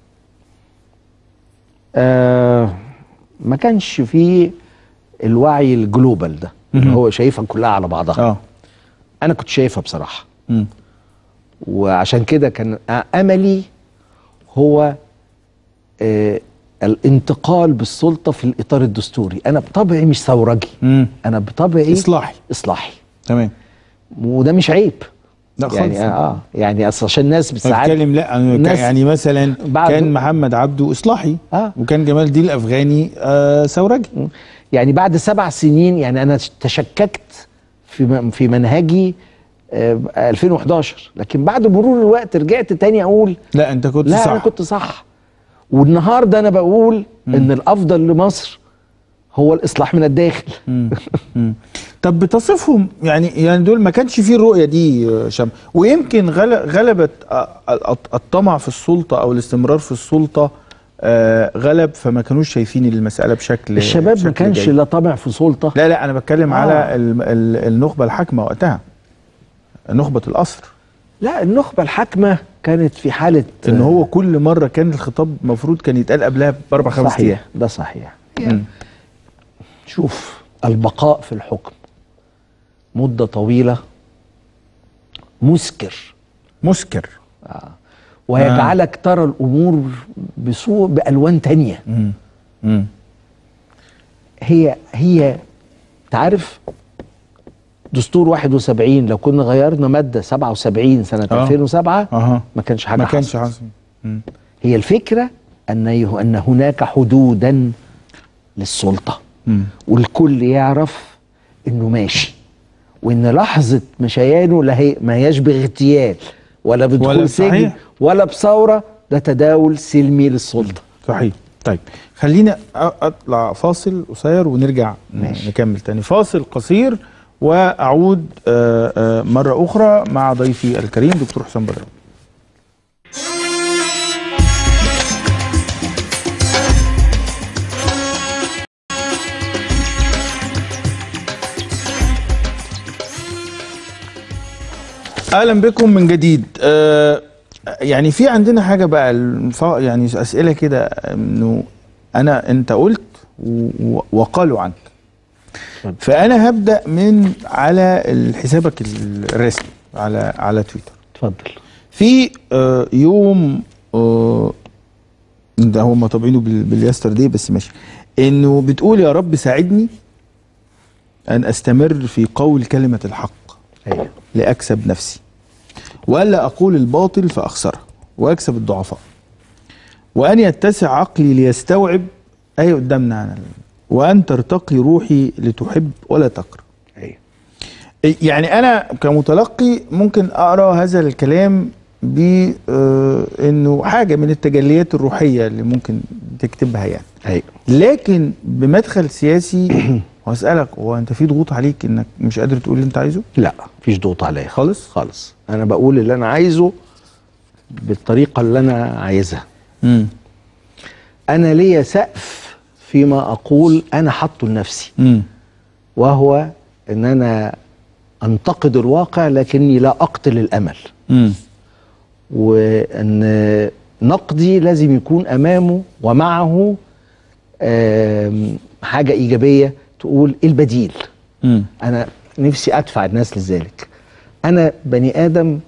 آه ما كانش فيه الوعي الجلوبال ده اللي مهم. هو شايفها كلها على بعضها اه انا كنت شايفها بصراحه مم. وعشان كده كان املي هو آه الانتقال بالسلطه في الاطار الدستوري انا بطبعي مش ثورجي مم. انا بطبعي اصلاحي اصلاحي تمام وده مش عيب لا خالص يعني اه يعني اصل عشان الناس ساعات بتكلم لا أنا الناس يعني مثلا بعد- كان محمد عبده اصلاحي آه. وكان جمال الدين الافغاني آه ثورجي يعني بعد سبع سنين يعني انا تشككت في م- في منهجي آه، 2011 لكن بعد مرور الوقت رجعت تاني اقول لا انت كنت لا صح انا كنت صح والنهارده انا بقول ان الافضل لمصر هو الاصلاح من الداخل مم. مم. طب بتصفهم يعني يعني دول ما كانش فيه الرؤيه دي يا شام ويمكن غل- غلبت آه، الط- الطمع في السلطه او الاستمرار في السلطه آه، غلب فما كانوش شايفين المساله بشكل الشباب ما بشكل كانش جيد. لا طمع في سلطه لا لا انا بتكلم آه. على ال- ال- النخبه الحاكمه وقتها نخبه القصر لا النخبه الحاكمه كانت في حاله ان هو كل مره كان الخطاب المفروض كان يتقال قبلها باربع خمس ايام صحيح ده صحيح مم. شوف البقاء في الحكم مده طويله مسكر مسكر ويجعلك ترى الامور بصور بالوان تانية مم. مم. هي هي تعرف دستور 71 لو كنا غيرنا ماده 77 سنه آه. 2007 اها ما كانش حاجه ما كانش حصلت. حاصل مم. هي الفكره ان يه- ان هناك حدودا للسلطه مم. والكل يعرف انه ماشي وان لحظه مشيانه لا هي ما هياش باغتيال ولا ولا بدخول سجن صحيح. ولا بثوره ده تداول سلمي للسلطه صحيح طيب خلينا أ- اطلع فاصل قصير ونرجع ماشي. نكمل تاني فاصل قصير واعود آه، آه، مره اخرى مع ضيفي الكريم دكتور حسام بدر اهلا بكم من جديد آه يعني في عندنا حاجه بقى الف- يعني اسئله كده انه انا انت قلت و- و- وقالوا عنك فانا هبدا من على حسابك الرسمي على على تويتر اتفضل في آه يوم آه ده هم طابعينه بال- باليستر دي بس ماشي انه بتقول يا رب ساعدني ان استمر في قول كلمه الحق ايوه لأكسب نفسي وألا أقول الباطل فأخسره وأكسب الضعفاء وأن يتسع عقلي ليستوعب أي قدامنا عن ال- وأن ترتقي روحي لتحب ولا تكره ايوه يعني أنا كمتلقي ممكن أقرأ هذا الكلام بأنه حاجة من التجليات الروحية اللي ممكن تكتبها يعني ايوه لكن بمدخل سياسي وأسألك هو أنت في ضغوط عليك إنك مش قادر تقول اللي أنت عايزه؟ لا مفيش ضغوط عليا خالص؟ خالص انا بقول اللي انا عايزه بالطريقه اللي انا عايزها امم انا ليا سقف فيما اقول انا حاطه لنفسي امم وهو ان انا انتقد الواقع لكني لا اقتل الامل امم وان نقدي لازم يكون امامه ومعه آم، حاجه ايجابيه تقول ايه البديل امم انا نفسي ادفع الناس لذلك انا بني ادم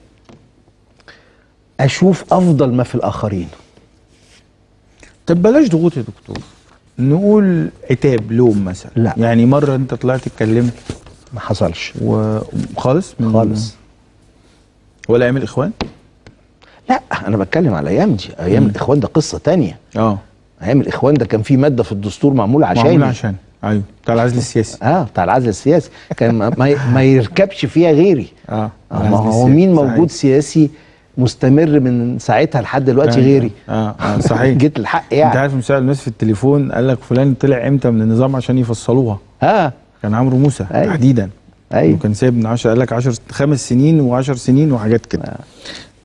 اشوف افضل ما في الاخرين طب بلاش ضغوط يا دكتور نقول عتاب لوم مثلا لا. يعني مره انت طلعت اتكلمت ما حصلش وخالص من- خالص ولا ايام الاخوان لا انا بتكلم على ايام دي ايام الاخوان ده قصه تانية اه ايام الاخوان ده كان في ماده في الدستور معموله عشان معمول عشان ايوه بتاع العزل السياسي اه بتاع العزل السياسي كان ما, ما- ما يركبش فيها غيري اه آه ما هو مين موجود سياسي مستمر من ساعتها لحد دلوقتي غيري اه اه صحيح جيت الحق انت يعني عارف مساء الناس في التليفون قال لك فلان طلع امتى من النظام عشان يفصلوها اه كان عمرو موسى أيوة. تحديدا ايوه وكان سايب من 10 قال لك 10 خمس سنين و10 سنين وحاجات كده طيب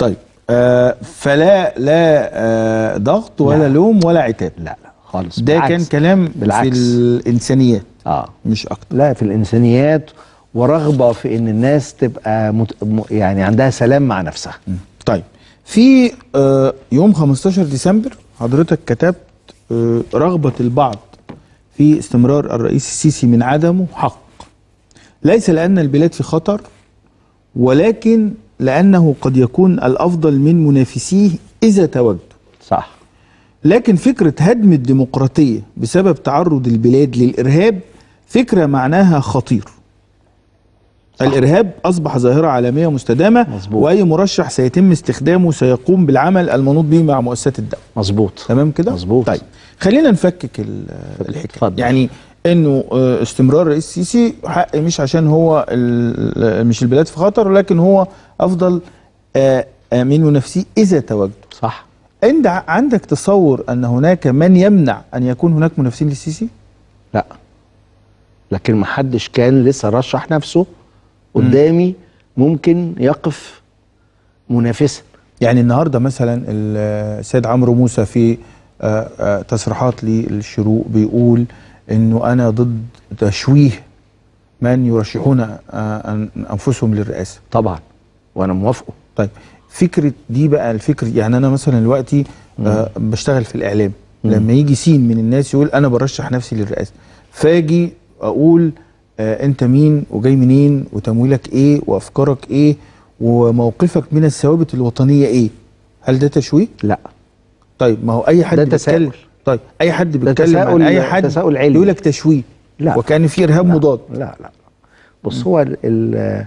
آه فلا لا آه ضغط ولا لا. لوم ولا عتاب لا لا خالص ده بالعكس. كان كلام بالعكس. في الانسانيات اه مش اكتر لا في الانسانيات ورغبه في ان الناس تبقى مت... م- يعني عندها سلام مع نفسها طيب في آه يوم 15 ديسمبر حضرتك كتبت آه رغبة البعض في استمرار الرئيس السيسي من عدمه حق ليس لأن البلاد في خطر ولكن لأنه قد يكون الأفضل من منافسيه إذا تواجدوا صح لكن فكرة هدم الديمقراطية بسبب تعرض البلاد للإرهاب فكرة معناها خطير صح. الإرهاب أصبح ظاهرة عالمية مستدامة مظبوط. وأي مرشح سيتم استخدامه سيقوم بالعمل المنوط به مع مؤسسات الدولة مظبوط تمام كده؟ مظبوط. طيب خلينا نفكك ال- الحكاية اتفضل. يعني انه آه، استمرار رئيس السيسي حق مش عشان هو ال- مش البلاد في خطر لكن هو افضل آه، آه، من منافسيه اذا تواجدوا صح انت ع- عندك تصور ان هناك من يمنع ان يكون هناك منافسين للسيسي؟ لا لكن ما حدش كان لسه رشح نفسه قدامي ممكن يقف منافسا يعني النهارده مثلا ال- السيد عمرو موسى في آه، آه، تصريحات للشروق بيقول انه انا ضد تشويه من يرشحون آه، أن- انفسهم للرئاسه. طبعا وانا موافقه طيب فكره دي بقى الفكر يعني انا مثلا دلوقتي آه بشتغل في الاعلام لما يجي سين من الناس يقول انا برشح نفسي للرئاسه فاجي اقول آه انت مين وجاي منين وتمويلك ايه وافكارك ايه وموقفك من الثوابت الوطنيه ايه هل ده تشويه لا طيب ما هو اي حد ده بيتكلم تساؤل. طيب اي حد بيتكلم عن تساؤل- اي حد تساؤل علمي. يقول لك تشويه لا. وكان في ارهاب مضاد لا لا بص هو ال ال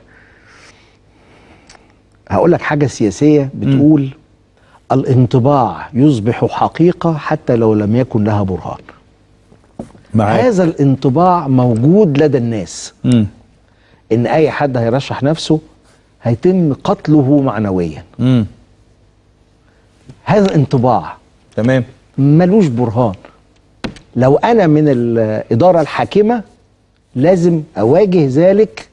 هقول لك حاجه سياسيه بتقول الانطباع يصبح حقيقه حتى لو لم يكن لها برهان معاك هذا الانطباع موجود لدى الناس امم ان اي حد هيرشح نفسه هيتم قتله معنويا امم هذا الانطباع تمام ملوش برهان لو انا من الاداره الحاكمه لازم اواجه ذلك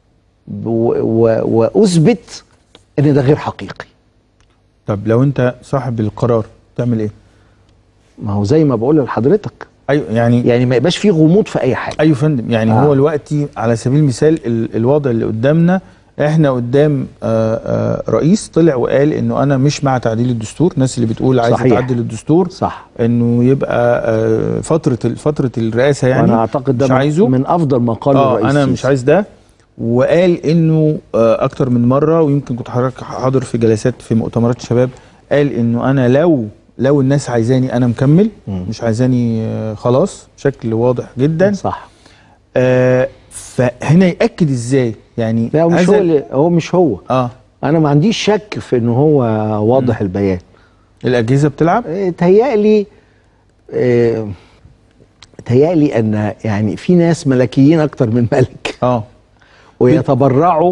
و- و- واثبت ان ده غير حقيقي طب لو انت صاحب القرار تعمل ايه ما هو زي ما بقول لحضرتك ايوه يعني يعني ما يبقاش فيه غموض في اي حاجه ايوه يا فندم يعني آه. هو دلوقتي على سبيل المثال ال- الوضع اللي قدامنا احنا قدام آه آه رئيس طلع وقال انه انا مش مع تعديل الدستور الناس اللي بتقول عايزه صحيح. تعدل الدستور صح انه يبقى آه فتره ال- فتره الرئاسه يعني وانا اعتقد ده مش من- عايزه من افضل ما قاله اه الرئيس انا السيسي. مش عايز ده وقال انه آه اكتر من مره ويمكن كنت حضرتك حاضر في جلسات في مؤتمرات الشباب قال انه انا لو لو الناس عايزاني انا مكمل مم. مش عايزاني آه خلاص بشكل واضح جدا صح آه فهنا ياكد ازاي يعني لا هو مش هذا- هو اللي- هو مش هو اه انا ما عنديش شك في ان هو واضح البيان الاجهزه بتلعب إيه، تهيألي إيه، تهيألي ان يعني في ناس ملكيين اكتر من ملك اه ويتبرعوا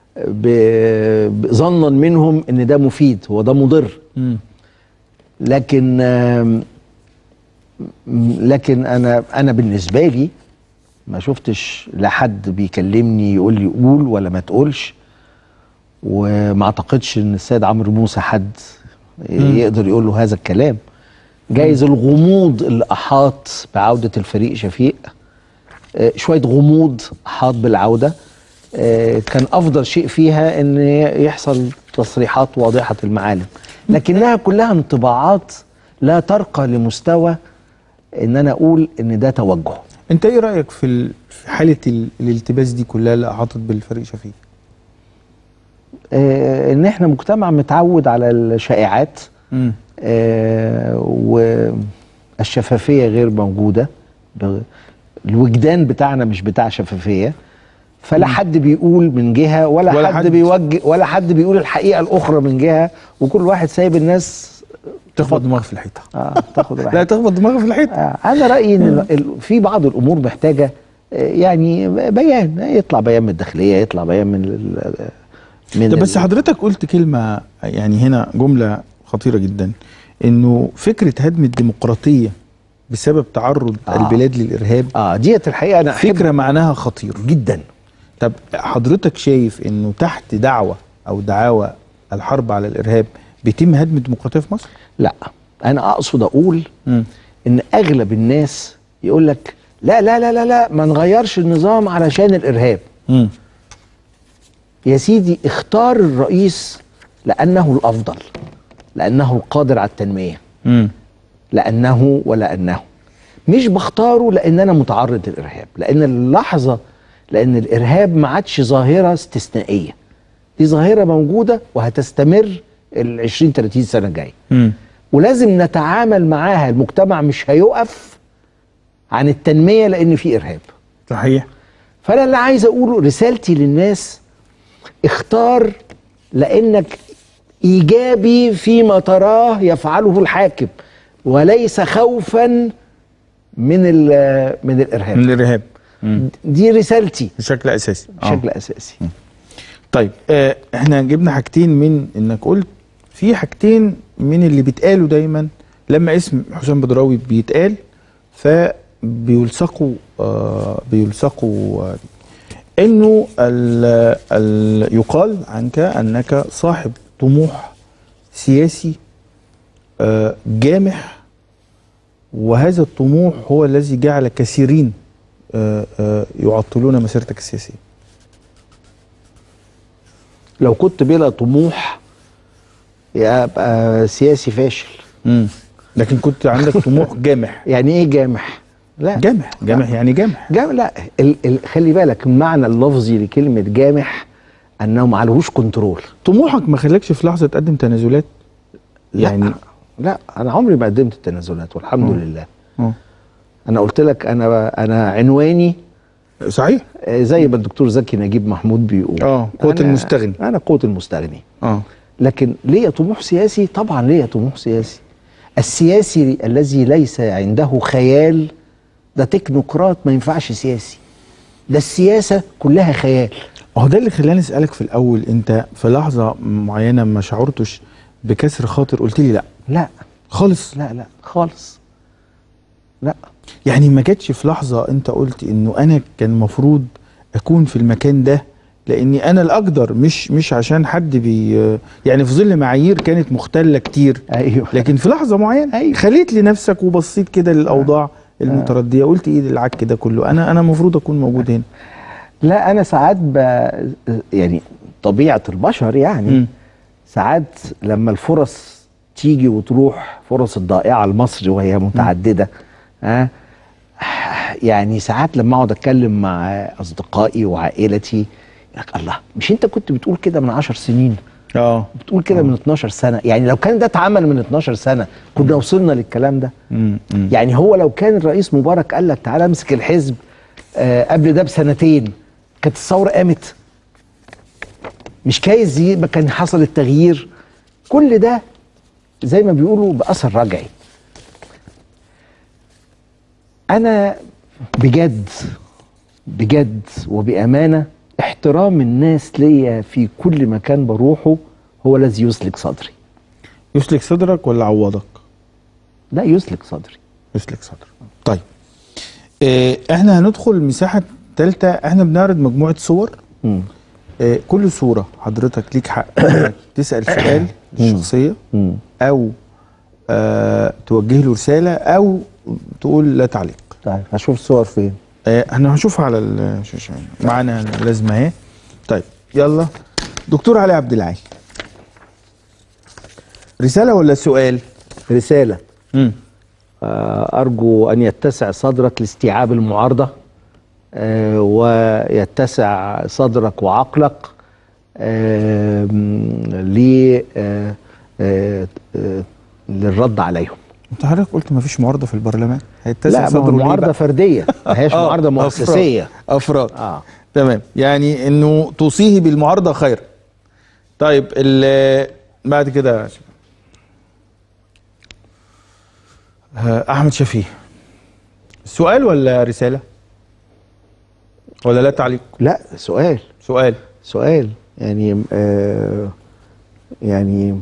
ب- ب- ظنا منهم ان ده مفيد هو ده مضر مم. لكن آم، م- لكن انا انا بالنسبه لي ما شفتش لا حد بيكلمني يقول لي قول ولا ما تقولش وما اعتقدش ان السيد عمرو موسى حد يقدر يقول له هذا الكلام جايز الغموض اللي احاط بعوده الفريق شفيق آه، شويه غموض احاط بالعوده آه، كان افضل شيء فيها ان يحصل تصريحات واضحه المعالم لكنها كلها انطباعات لا ترقى لمستوى ان انا اقول ان ده توجه انت ايه رايك في ال- في حاله ال- الالتباس دي كلها اللي احاطت بالفريق شفيق آه، ان احنا مجتمع متعود على الشائعات مم. آه، والشفافيه غير موجوده ب- الوجدان بتاعنا مش بتاع شفافيه فلا حد بيقول من جهه ولا, ولا ولا حد- حد, بيوجه ولا حد بيقول الحقيقه الاخرى من جهه وكل واحد سايب الناس تخبط دماغ في الحيطه آه تاخد لا راحتها تخبط دماغ في الحيطه آه انا رايي ان ال- في بعض الامور محتاجه آه، يعني بيان يطلع بيان من الداخليه يطلع بيان من ال- من طب بس ال- حضرتك قلت كلمه يعني هنا جمله خطيره جدا انه فكره هدم الديمقراطيه بسبب تعرض آه. البلاد للارهاب اه ديت الحقيقه انا أحب فكره معناها خطير جدا طب حضرتك شايف انه تحت دعوة او دعاوى الحرب على الارهاب بيتم هدم الديمقراطيه في مصر؟ لا انا اقصد اقول مم. ان اغلب الناس يقول لك لا لا لا لا لا ما نغيرش النظام علشان الارهاب مم. يا سيدي اختار الرئيس لانه الافضل لانه القادر على التنميه مم. لانه ولانه مش بختاره لان انا متعرض للارهاب لان اللحظه لان الارهاب ما عادش ظاهره استثنائيه دي ظاهره موجوده وهتستمر ال 20 30 سنه الجايه مم. ولازم نتعامل معاها المجتمع مش هيقف عن التنميه لان في ارهاب صحيح فانا اللي عايز اقوله رسالتي للناس اختار لانك ايجابي فيما تراه يفعله الحاكم وليس خوفا من ال- من الارهاب من الارهاب مم. دي رسالتي بشكل اساسي آه. بشكل اساسي طيب آه احنا جبنا حاجتين من انك قلت في حاجتين من اللي بيتقالوا دايما لما اسم حسام بدراوي بيتقال فبيلصقوا آه بيلصقوا آه انه ال ال يقال عنك انك صاحب طموح سياسي آه جامح وهذا الطموح هو الذي جعل كثيرين آه آه يعطلون مسيرتك السياسيه لو كنت بلا طموح يبقى سياسي فاشل مم. لكن كنت عندك طموح جامح يعني ايه جامح لا جامح جامح يعني جامح جامح لا ال ال خلي بالك المعنى اللفظي لكلمه جامح انه ما عليهوش كنترول طموحك ما خلاكش في لحظه تقدم تنازلات يعني لا لا انا عمري ما قدمت التنازلات والحمد آه. لله اه انا قلت لك انا انا عنواني صحيح آه، زي ما الدكتور زكي نجيب محمود بيقول اه قوه أنا- المستغني انا قوه المستغني اه لكن ليا طموح سياسي طبعا ليا طموح سياسي السياسي الذي ليس عنده خيال ده تكنوقراط ما ينفعش سياسي ده السياسه كلها خيال هو ده اللي خلاني اسالك في الاول انت في لحظه معينه ما شعرتش بكسر خاطر قلت لي لا لا خالص لا لا خالص لا يعني ما جاتش في لحظه انت قلت انه انا كان المفروض اكون في المكان ده لاني انا الاقدر مش مش عشان حد بي يعني في ظل معايير كانت مختله كتير ايوه لكن في لحظه معينه أيوة. خليت لنفسك وبصيت كده للاوضاع المترديه قلت ايه العك ده كله انا انا المفروض اكون موجود هنا لا انا ساعات ب... يعني طبيعه البشر يعني مم. ساعات لما الفرص تيجي وتروح فرص الضائعه لمصر وهي متعدده ها يعني ساعات لما اقعد اتكلم مع اصدقائي وعائلتي يقول لك الله مش انت كنت بتقول كده من عشر سنين اه بتقول كده من 12 سنه يعني لو كان ده اتعمل من 12 سنه كنا وصلنا للكلام ده مم. مم. يعني هو لو كان الرئيس مبارك قال لك تعالى امسك الحزب آه قبل ده بسنتين كانت الثوره قامت مش كايز يبقى كان حصل التغيير كل ده زي ما بيقولوا باثر رجعي انا بجد بجد وبامانه احترام الناس ليا في كل مكان بروحه هو الذي يسلك صدري يسلك صدرك ولا عوضك لا يسلك صدري يسلك صدرك طيب إيه احنا هندخل مساحه ثالثه احنا بنعرض مجموعه صور مم. إيه كل صوره حضرتك ليك حق إنك تسال سؤال الشخصيه مم. او آه توجه له رساله او تقول لا تعليق طيب هشوف الصور فين آه، احنا هنشوفها على الشاشه معانا اللازمه اهي طيب يلا دكتور علي عبد العال رساله ولا سؤال رساله امم آه، أرجو أن يتسع صدرك لاستيعاب المعارضة آه، ويتسع صدرك وعقلك آه، ل آه، آه، آه، للرد عليهم انت حضرتك قلت ما فيش معارضه في البرلمان هيتسع لا ما هو صدره ليه معارضة بقى؟ فردية ما هياش آه، معارضة أفراد. مؤسسية افراد اه تمام يعني انه توصيه بالمعارضه خيرا طيب ال- بعد كده يا شباب. آه، احمد شفيق سؤال ولا رساله ولا لا تعليق لا سؤال سؤال سؤال يعني آه يعني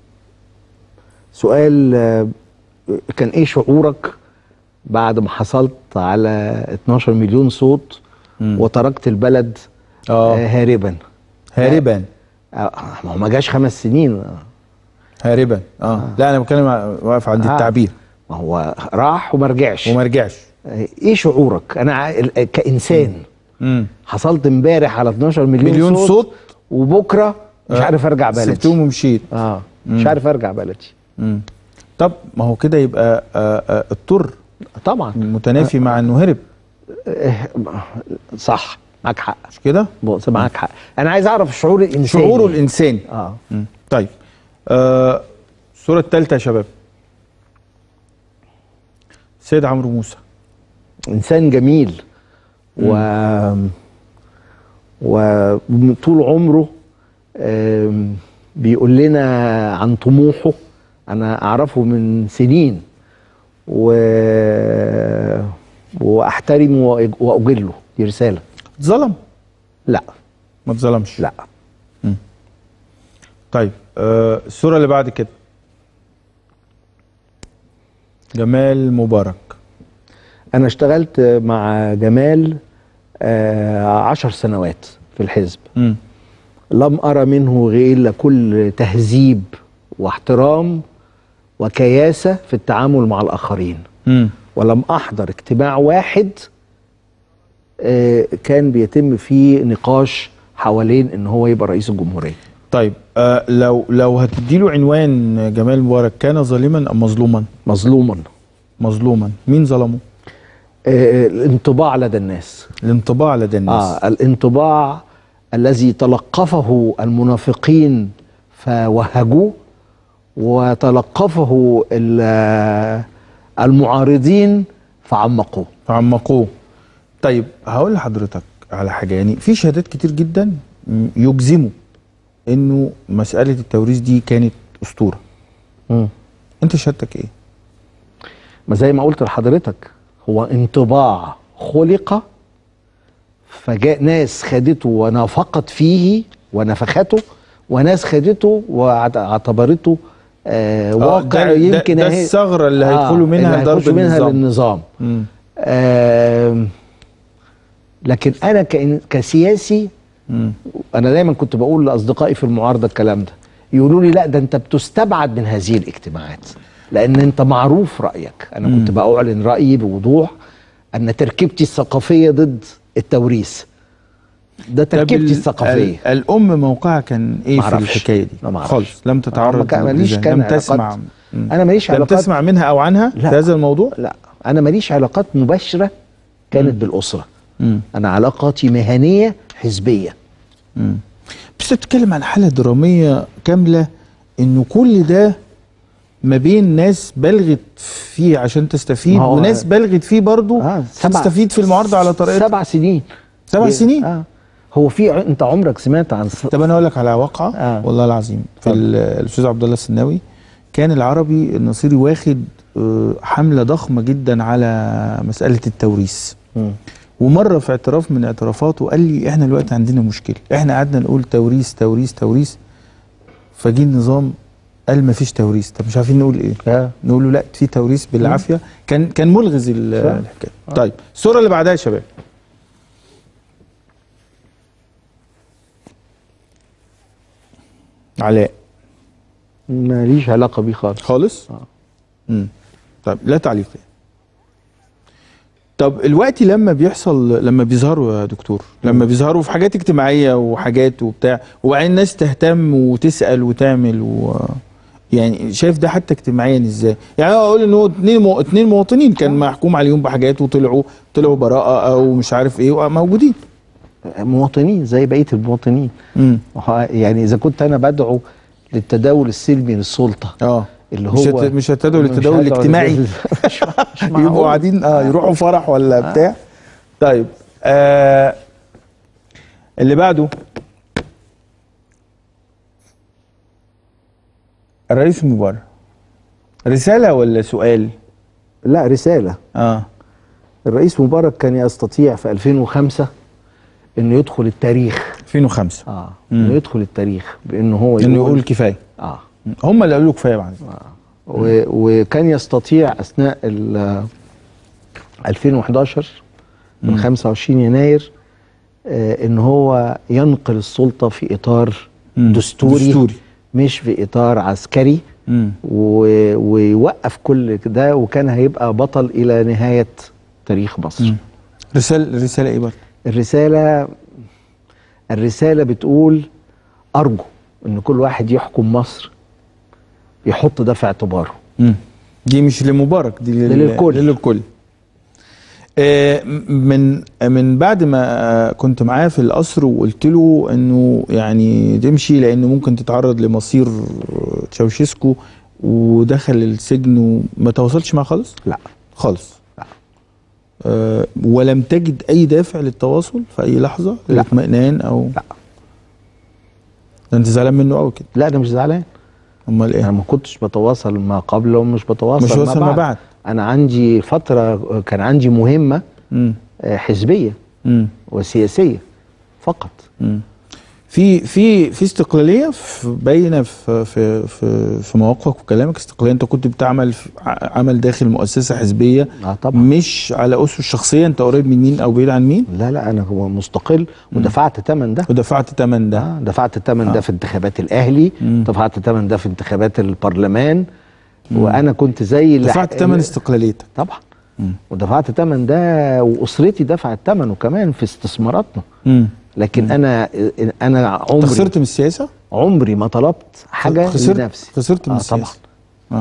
سؤال آه كان ايه شعورك بعد ما حصلت على 12 مليون صوت مم. وتركت البلد اه آه هاربا هاربا آه ما هو ما جاش خمس سنين هاربا اه لا انا بتكلم ع- واقف عند آه. التعبير ما هو راح وما رجعش وما رجعش ايه شعورك انا ع- ال- كانسان امم حصلت امبارح على 12 مليون, مليون صوت. صوت وبكره مش آه. عارف ارجع بلدي سبتهم ومشيت اه مش عارف ارجع بلدي مم. طب ما هو كده يبقى آه آه اضطر طبعا متنافي مع انه هرب إيه، صح معاك حق مش كده بص معاك حق انا عايز اعرف الشعور الانساني شعوره الانساني اه مم. طيب آه الصوره الثالثه يا شباب سيد عمرو موسى انسان جميل و وطول عمره آم، بيقول لنا عن طموحه انا اعرفه من سنين و واحترمه وأج- واجله دي رساله اتظلم لا ما اتظلمش لا طيب آه الصوره اللي بعد كده جمال مبارك انا اشتغلت مع جمال آه، عشر سنوات في الحزب مم. لم أرى منه غير إلا كل تهذيب واحترام وكياسة في التعامل مع الآخرين مم. ولم أحضر اجتماع واحد آه، كان بيتم فيه نقاش حوالين إن هو يبقى رئيس الجمهورية طيب آه لو لو هتديله عنوان جمال مبارك كان ظالما ام مظلوما مظلوما مظلوما مين ظلمه آه، الانطباع لدى الناس الانطباع لدى الناس آه الانطباع الذي تلقفه المنافقين فوهجوه وتلقفه ال- المعارضين فعمقوه فعمقوه طيب هقول لحضرتك على حاجه يعني في شهادات كتير جدا م- يجزموا انه مساله التوريث دي كانت اسطوره انت شهادتك ايه ما زي ما قلت لحضرتك هو انطباع خلق فجاء ناس خدته ونافقت فيه ونفخته وناس خدته واعتبرته آه آه، واقع ده- ده- يمكن ده أهي- الثغرة اللي هيدخلوا منها اللي ضرب هيخشوا منها النظام. للنظام مم. آم، لكن انا كإن- كسياسي مم. انا دايما كنت بقول لاصدقائي في المعارضه الكلام ده يقولوا لي لا ده انت بتستبعد من هذه الاجتماعات لان انت معروف رايك انا كنت باعلن رايي بوضوح ان تركيبتي الثقافيه ضد التوريث ده طب تركيبتي ال- الثقافيه ال- الام موقعها كان ايه في معرفش. الحكايه دي لا معرفش. خالص لم ما تتعرض كان- ماليش لذا. كان لم علاقات. تسمع مم. انا ماليش لم علاقات تسمع منها او عنها لا. في هذا الموضوع لا انا ماليش علاقات مباشره كانت بالاسره مم. انا علاقاتي مهنيه حزبيه مم. بس تتكلم عن حاله دراميه كامله انه كل ده ما بين ناس بلغت فيه عشان تستفيد ما هو- وناس بلغت فيه برضو آه، عشان سبع- تستفيد في المعارضه على طريقتها سبع سنين سبع سنين اه هو في ع- انت عمرك سمعت عن ص- طب انا اقول لك على واقعه آه. والله العظيم في اتفضل. ال- الاستاذ عبد الله السناوي كان العربي النصيري واخد آه، حمله ضخمه جدا على مساله التوريث مم. ومره في اعتراف من اعترافاته قال لي احنا دلوقتي عندنا مشكله احنا قعدنا نقول توريث توريث توريث فجي النظام قال ما فيش توريث طب مش عارفين نقول ايه آه. نقول له لا في توريث بالعافيه كان كان ملغز ال- صح. الحكايه طيب الصوره اللي بعدها يا شباب علاء ماليش علاقه بيه خالص خالص آه. امم طيب لا تعليق طب الوقت لما بيحصل لما بيظهروا يا دكتور لما بيظهروا في حاجات اجتماعيه وحاجات وبتاع وبعدين الناس تهتم وتسال وتعمل و يعني شايف ده حتى اجتماعيا ازاي؟ يعني انا اقول ان هو اتنين مو... اتنين مواطنين كان محكوم عليهم بحاجات وطلعوا طلعوا براءه او مش عارف ايه موجودين. مواطنين زي بقيه المواطنين امم وه- يعني اذا كنت انا بدعو للتداول السلمي للسلطه اه اللي مش هو هت... مش هتدعوا مش للتداول هدعو الاجتماعي للتداول- مش مش يبقوا معقول. قاعدين اه يروحوا فرح ولا بتاع طيب آه اللي بعده الرئيس مبارك رسالة ولا سؤال؟ لا رساله اه الرئيس مبارك كان يستطيع في 2005 انه يدخل التاريخ 2005 اه مم. انه يدخل التاريخ بانه هو انه يقول كفايه اه هم اللي قالوا له كفايه بعد و- وكان يستطيع اثناء ال 2011 من 25 يناير آه، ان هو ينقل السلطه في اطار مم. دستوري, دستوري. مش في اطار عسكري مم. و- ويوقف كل ده وكان هيبقى بطل الى نهايه تاريخ مصر مم. رسالة رسالة ايه برضه؟ الرساله الرساله بتقول ارجو ان كل واحد يحكم مصر يحط ده في اعتباره مم. دي مش لمبارك دي لل... للكل. للكل آه، من من بعد ما آه، كنت معاه في القصر وقلت له انه يعني تمشي لانه ممكن تتعرض لمصير آه، تشاوشيسكو ودخل السجن وما تواصلش معاه خالص؟ لا خالص لا. أه ولم تجد اي دافع للتواصل في اي لحظه لا. للاطمئنان او لا. ده انت زعلان منه قوي كده لا انا مش زعلان امال انا ايه ما كنتش بتواصل ما قبل ومش بتواصل مش واصل ما بعد انا عندي فتره كان عندي مهمه امم آه، حزبيه امم وسياسيه فقط مم. في في في استقلاليه في باينه في في في في مواقفك وكلامك استقلاليه انت كنت بتعمل في ع- عمل داخل مؤسسه حزبيه اه طبعا مش على اسس الشخصيه انت قريب من مين او بعيد عن مين لا لا انا هو مستقل ودفعت ثمن ده ودفعت ثمن ده آه دفعت الثمن آه. ده في انتخابات الاهلي مم. دفعت الثمن ده في انتخابات البرلمان وانا كنت زي اللي دفعت ثمن استقلاليتك طبعا مم. ودفعت ثمن ده واسرتي دفعت ثمنه كمان في استثماراتنا امم لكن انا انا انت عمري خسرت من السياسه عمري ما طلبت حاجه خسرت لنفسي خسرت من آه السياسه طبعا اه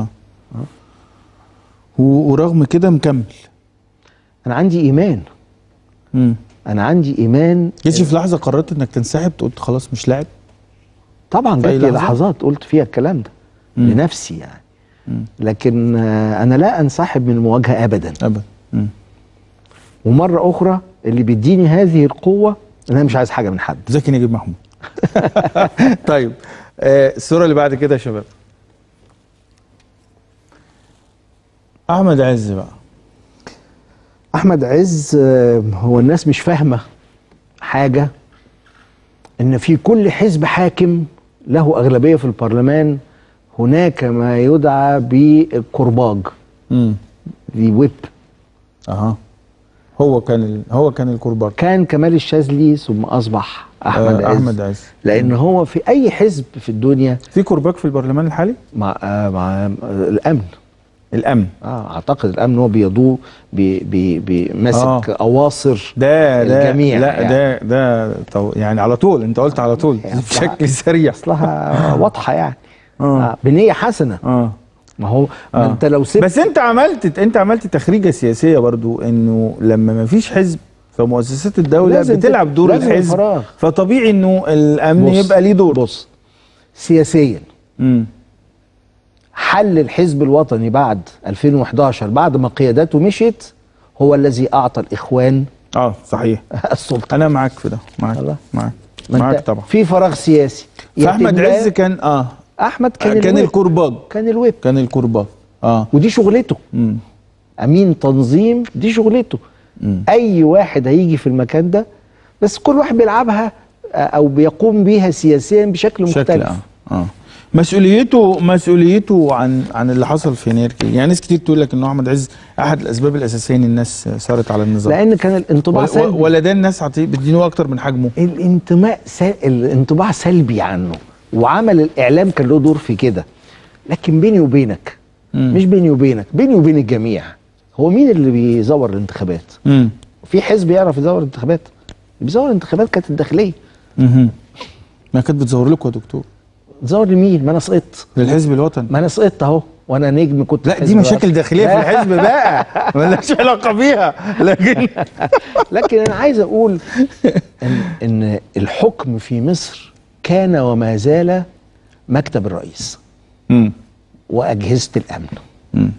و- ورغم كده مكمل انا عندي ايمان امم انا عندي ايمان جيتش في لحظه قررت انك تنسحب قلت خلاص مش لاعب طبعا في أي جات لي لحظة؟ لحظات قلت فيها الكلام ده مم. لنفسي يعني مم. لكن آه، انا لا انسحب من المواجهه ابدا ابدا مم. ومره اخرى اللي بيديني هذه القوه ان انا مش عايز حاجه من حد زكي نجيب محمود طيب آه، الصوره اللي بعد كده يا شباب احمد عز بقى احمد عز آه، هو الناس مش فاهمه حاجه ان في كل حزب حاكم له اغلبيه في البرلمان هناك ما يدعى بالكرباج امم دي ويب اها هو كان ال... هو كان الكرباج كان كمال الشاذلي ثم اصبح احمد آه، عز احمد عز لان هو في اي حزب في الدنيا في كرباج في البرلمان الحالي مع آه مع آه الامن الامن اه اعتقد الامن هو بيضوه بي بي بي ماسك آه. اواصر ده ده الجميع لا يعني. ده ده طو... يعني على طول انت قلت على طول يعني بشكل سريع اصلها واضحه يعني اه آه بنيه حسنه اه ما هو ما آه. انت لو سبت بس انت عملت انت عملت تخريجه سياسيه برضو انه لما ما فيش حزب فمؤسسات الدوله لازم بتلعب ت- دور لازم الحزب الفراغ. فطبيعي انه الامن بص. يبقى ليه دور بص سياسيا امم حل الحزب الوطني بعد 2011 بعد ما قيادته مشيت هو الذي اعطى الاخوان اه صحيح السلطه انا معاك في ده معاك الله. معاك ما معاك انت طبعا في فراغ سياسي فاحمد يتم- عز كان اه احمد كان كان, كان الويب. الكرباج كان الويب كان الكرباج اه ودي شغلته امم امين تنظيم دي شغلته مم. اي واحد هيجي في المكان ده بس كل واحد بيلعبها آه، او بيقوم بيها سياسيا بشكل بشكل مختلف اه اه مسؤوليته مسؤوليته عن عن اللي حصل في يناير كده. يعني ناس كتير تقول لك انه احمد عز احد الاسباب الاساسيه ان الناس صارت على النظام لان كان الانطباع ولا, سلبي ولا ده الناس عطيه بتدينه اكتر من حجمه الانتماء سل... الانطباع سلبي عنه وعمل الاعلام كان له دور في كده لكن بيني وبينك مم. مش بيني وبينك بيني وبين الجميع هو مين اللي بيزور الانتخابات امم في حزب يعرف يزور الانتخابات اللي بيزور الانتخابات كانت الداخليه مهم. ما كانت بتزور لكم يا دكتور تزور لمين ما انا سقطت للحزب الوطني ما انا سقطت اهو وانا نجم كنت لا في دي حزب مشاكل رافض. داخليه في الحزب بقى مالهاش علاقه بيها لكن لكن انا عايز اقول ان ان الحكم في مصر كان وما زال مكتب الرئيس مم. واجهزه الامن مم.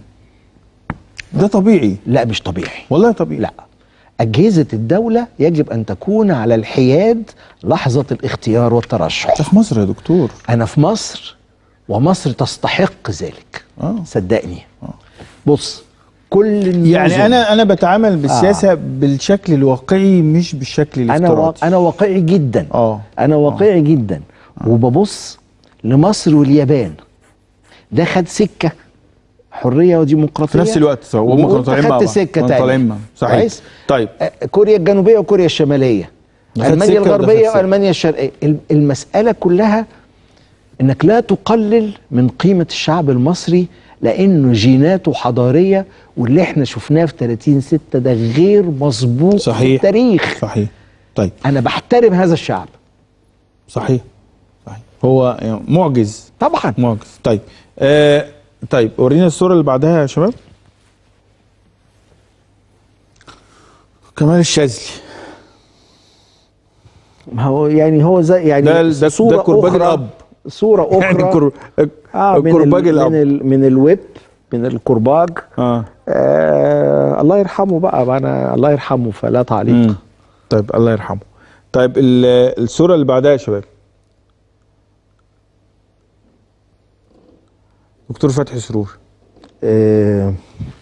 ده طبيعي لا مش طبيعي والله طبيعي لا أجهزة الدولة يجب أن تكون على الحياد لحظة الاختيار والترشح ده في مصر يا دكتور أنا في مصر ومصر تستحق ذلك اه صدقني بص كل النظم يعني انا انا بتعامل بالسياسه بالشكل الواقعي مش بالشكل أنا الافتراضي وا... أنا واقعي جدا اه أنا واقعي جدا وببص لمصر واليابان ده خد سكة حرية وديمقراطية في نفس الوقت هو هم كانوا وأنت طالعين مع خدت بعض. سكة كانوا تانية طالعين مع بعض. صحيح كويس؟ طيب آه، كوريا الجنوبيه وكوريا الشماليه ده خد المانيا سكة وده خد الغربيه سكة. والمانيا الشرقيه الم- المساله كلها انك لا تقلل من قيمه الشعب المصري لانه جيناته حضاريه واللي احنا شفناه في 30 6 ده غير مسبوق في صحيح التاريخ صحيح طيب انا بحترم هذا الشعب صحيح صحيح هو يعني معجز طبعا معجز طيب آه طيب ورينا الصوره اللي بعدها يا شباب كمال الشاذلي ما هو يعني هو زي يعني ده ال- ده- ده صورة كرباج أخرى- الأب. صورة أخرى يعني الكر... آه من, الكرباج ال... الاب من, ال... من الويب من الكرباج اه آه الله يرحمه بقى ما أنا الله يرحمه فلا تعليق مم. طيب الله يرحمه طيب ال- الصوره اللي بعدها يا شباب دكتور فتحي سرور آه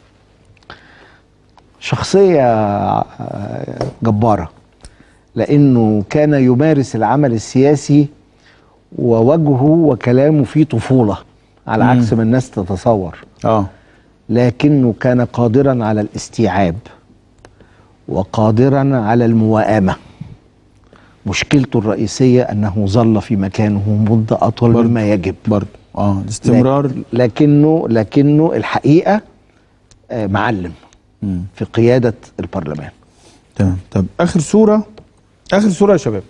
شخصية آه، جبارة لأنه كان يمارس العمل السياسي ووجهه وكلامه فيه طفولة على مم. عكس ما الناس تتصور اه لكنه كان قادرا على الاستيعاب وقادرا على الموائمة مشكلته الرئيسية أنه ظل في مكانه مدة أطول برضه. مما يجب برضه اه الاستمرار لكنه لكنه الحقيقة آه، معلم مم. في قيادة البرلمان تمام طب اخر صوره اخر صوره يا شباب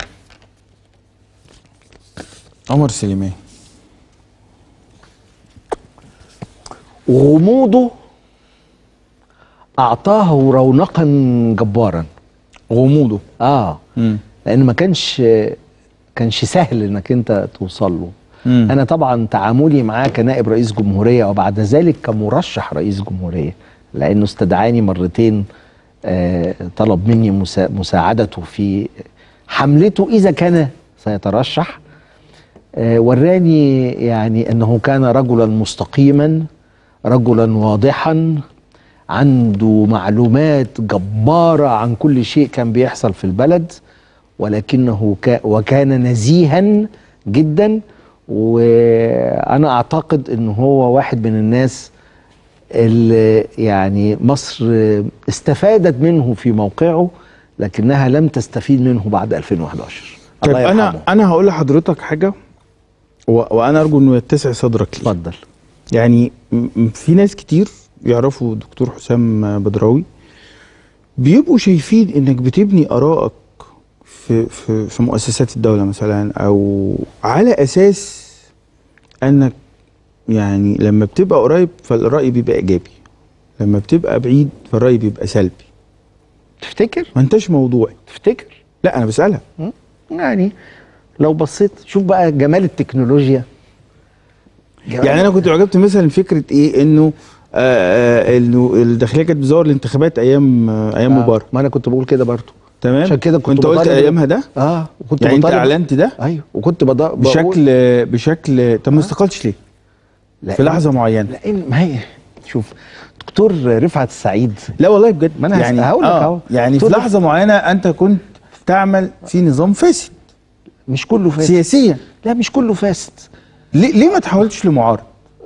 عمر سليمان وغموضه أعطاه رونقا جبارا غموضه آه مم. لأن ما كانش كانش سهل إنك أنت توصل له مم. أنا طبعا تعاملي معاه كنائب رئيس جمهورية وبعد ذلك كمرشح رئيس جمهورية لأنه استدعاني مرتين آه، طلب مني مسا- مساعدته في حملته إذا كان سيترشح آه، وراني يعني أنه كان رجلا مستقيما رجلا واضحا عنده معلومات جبارة عن كل شيء كان بيحصل في البلد ولكنه كا وكان نزيها جدا وانا اعتقد ان هو واحد من الناس اللي يعني مصر استفادت منه في موقعه لكنها لم تستفيد منه بعد 2011 طيب الله انا يرحمه انا هقول لحضرتك حاجه و... وانا ارجو انه يتسع صدرك لي اتفضل يعني م- م- في ناس كتير يعرفوا دكتور حسام بدراوي بيبقوا شايفين انك بتبني ارائك في في في مؤسسات الدوله مثلا او على اساس انك يعني لما بتبقى قريب فالراي بيبقى ايجابي لما بتبقى بعيد فالراي بيبقى سلبي تفتكر ما انتش موضوعي تفتكر لا انا بسالها م? يعني لو بصيت شوف بقى جمال التكنولوجيا جمال يعني انا كنت عجبت مثلا فكره ايه انه آه آه انه الداخليه كانت بتزور الانتخابات ايام آه ايام آه، مبارك ما انا كنت بقول كده برضه تمام عشان كده كنت وانت قلت بطالب- ايامها ده اه وكنت يعني انت بطالب- اعلنت ده ايوه وكنت بض... بقول بشكل بشكل طب ما استقلتش ليه في لأن- لحظه معينه لان ما هي شوف دكتور رفعت السعيد لا والله بجد ما أنا يعني هقول لك آه أهو. يعني في طول- لحظه معينه انت كنت تعمل في نظام فاسد مش كله فاسد سياسيا لا مش كله فاسد ليه ليه ما تحاولتش لمعارض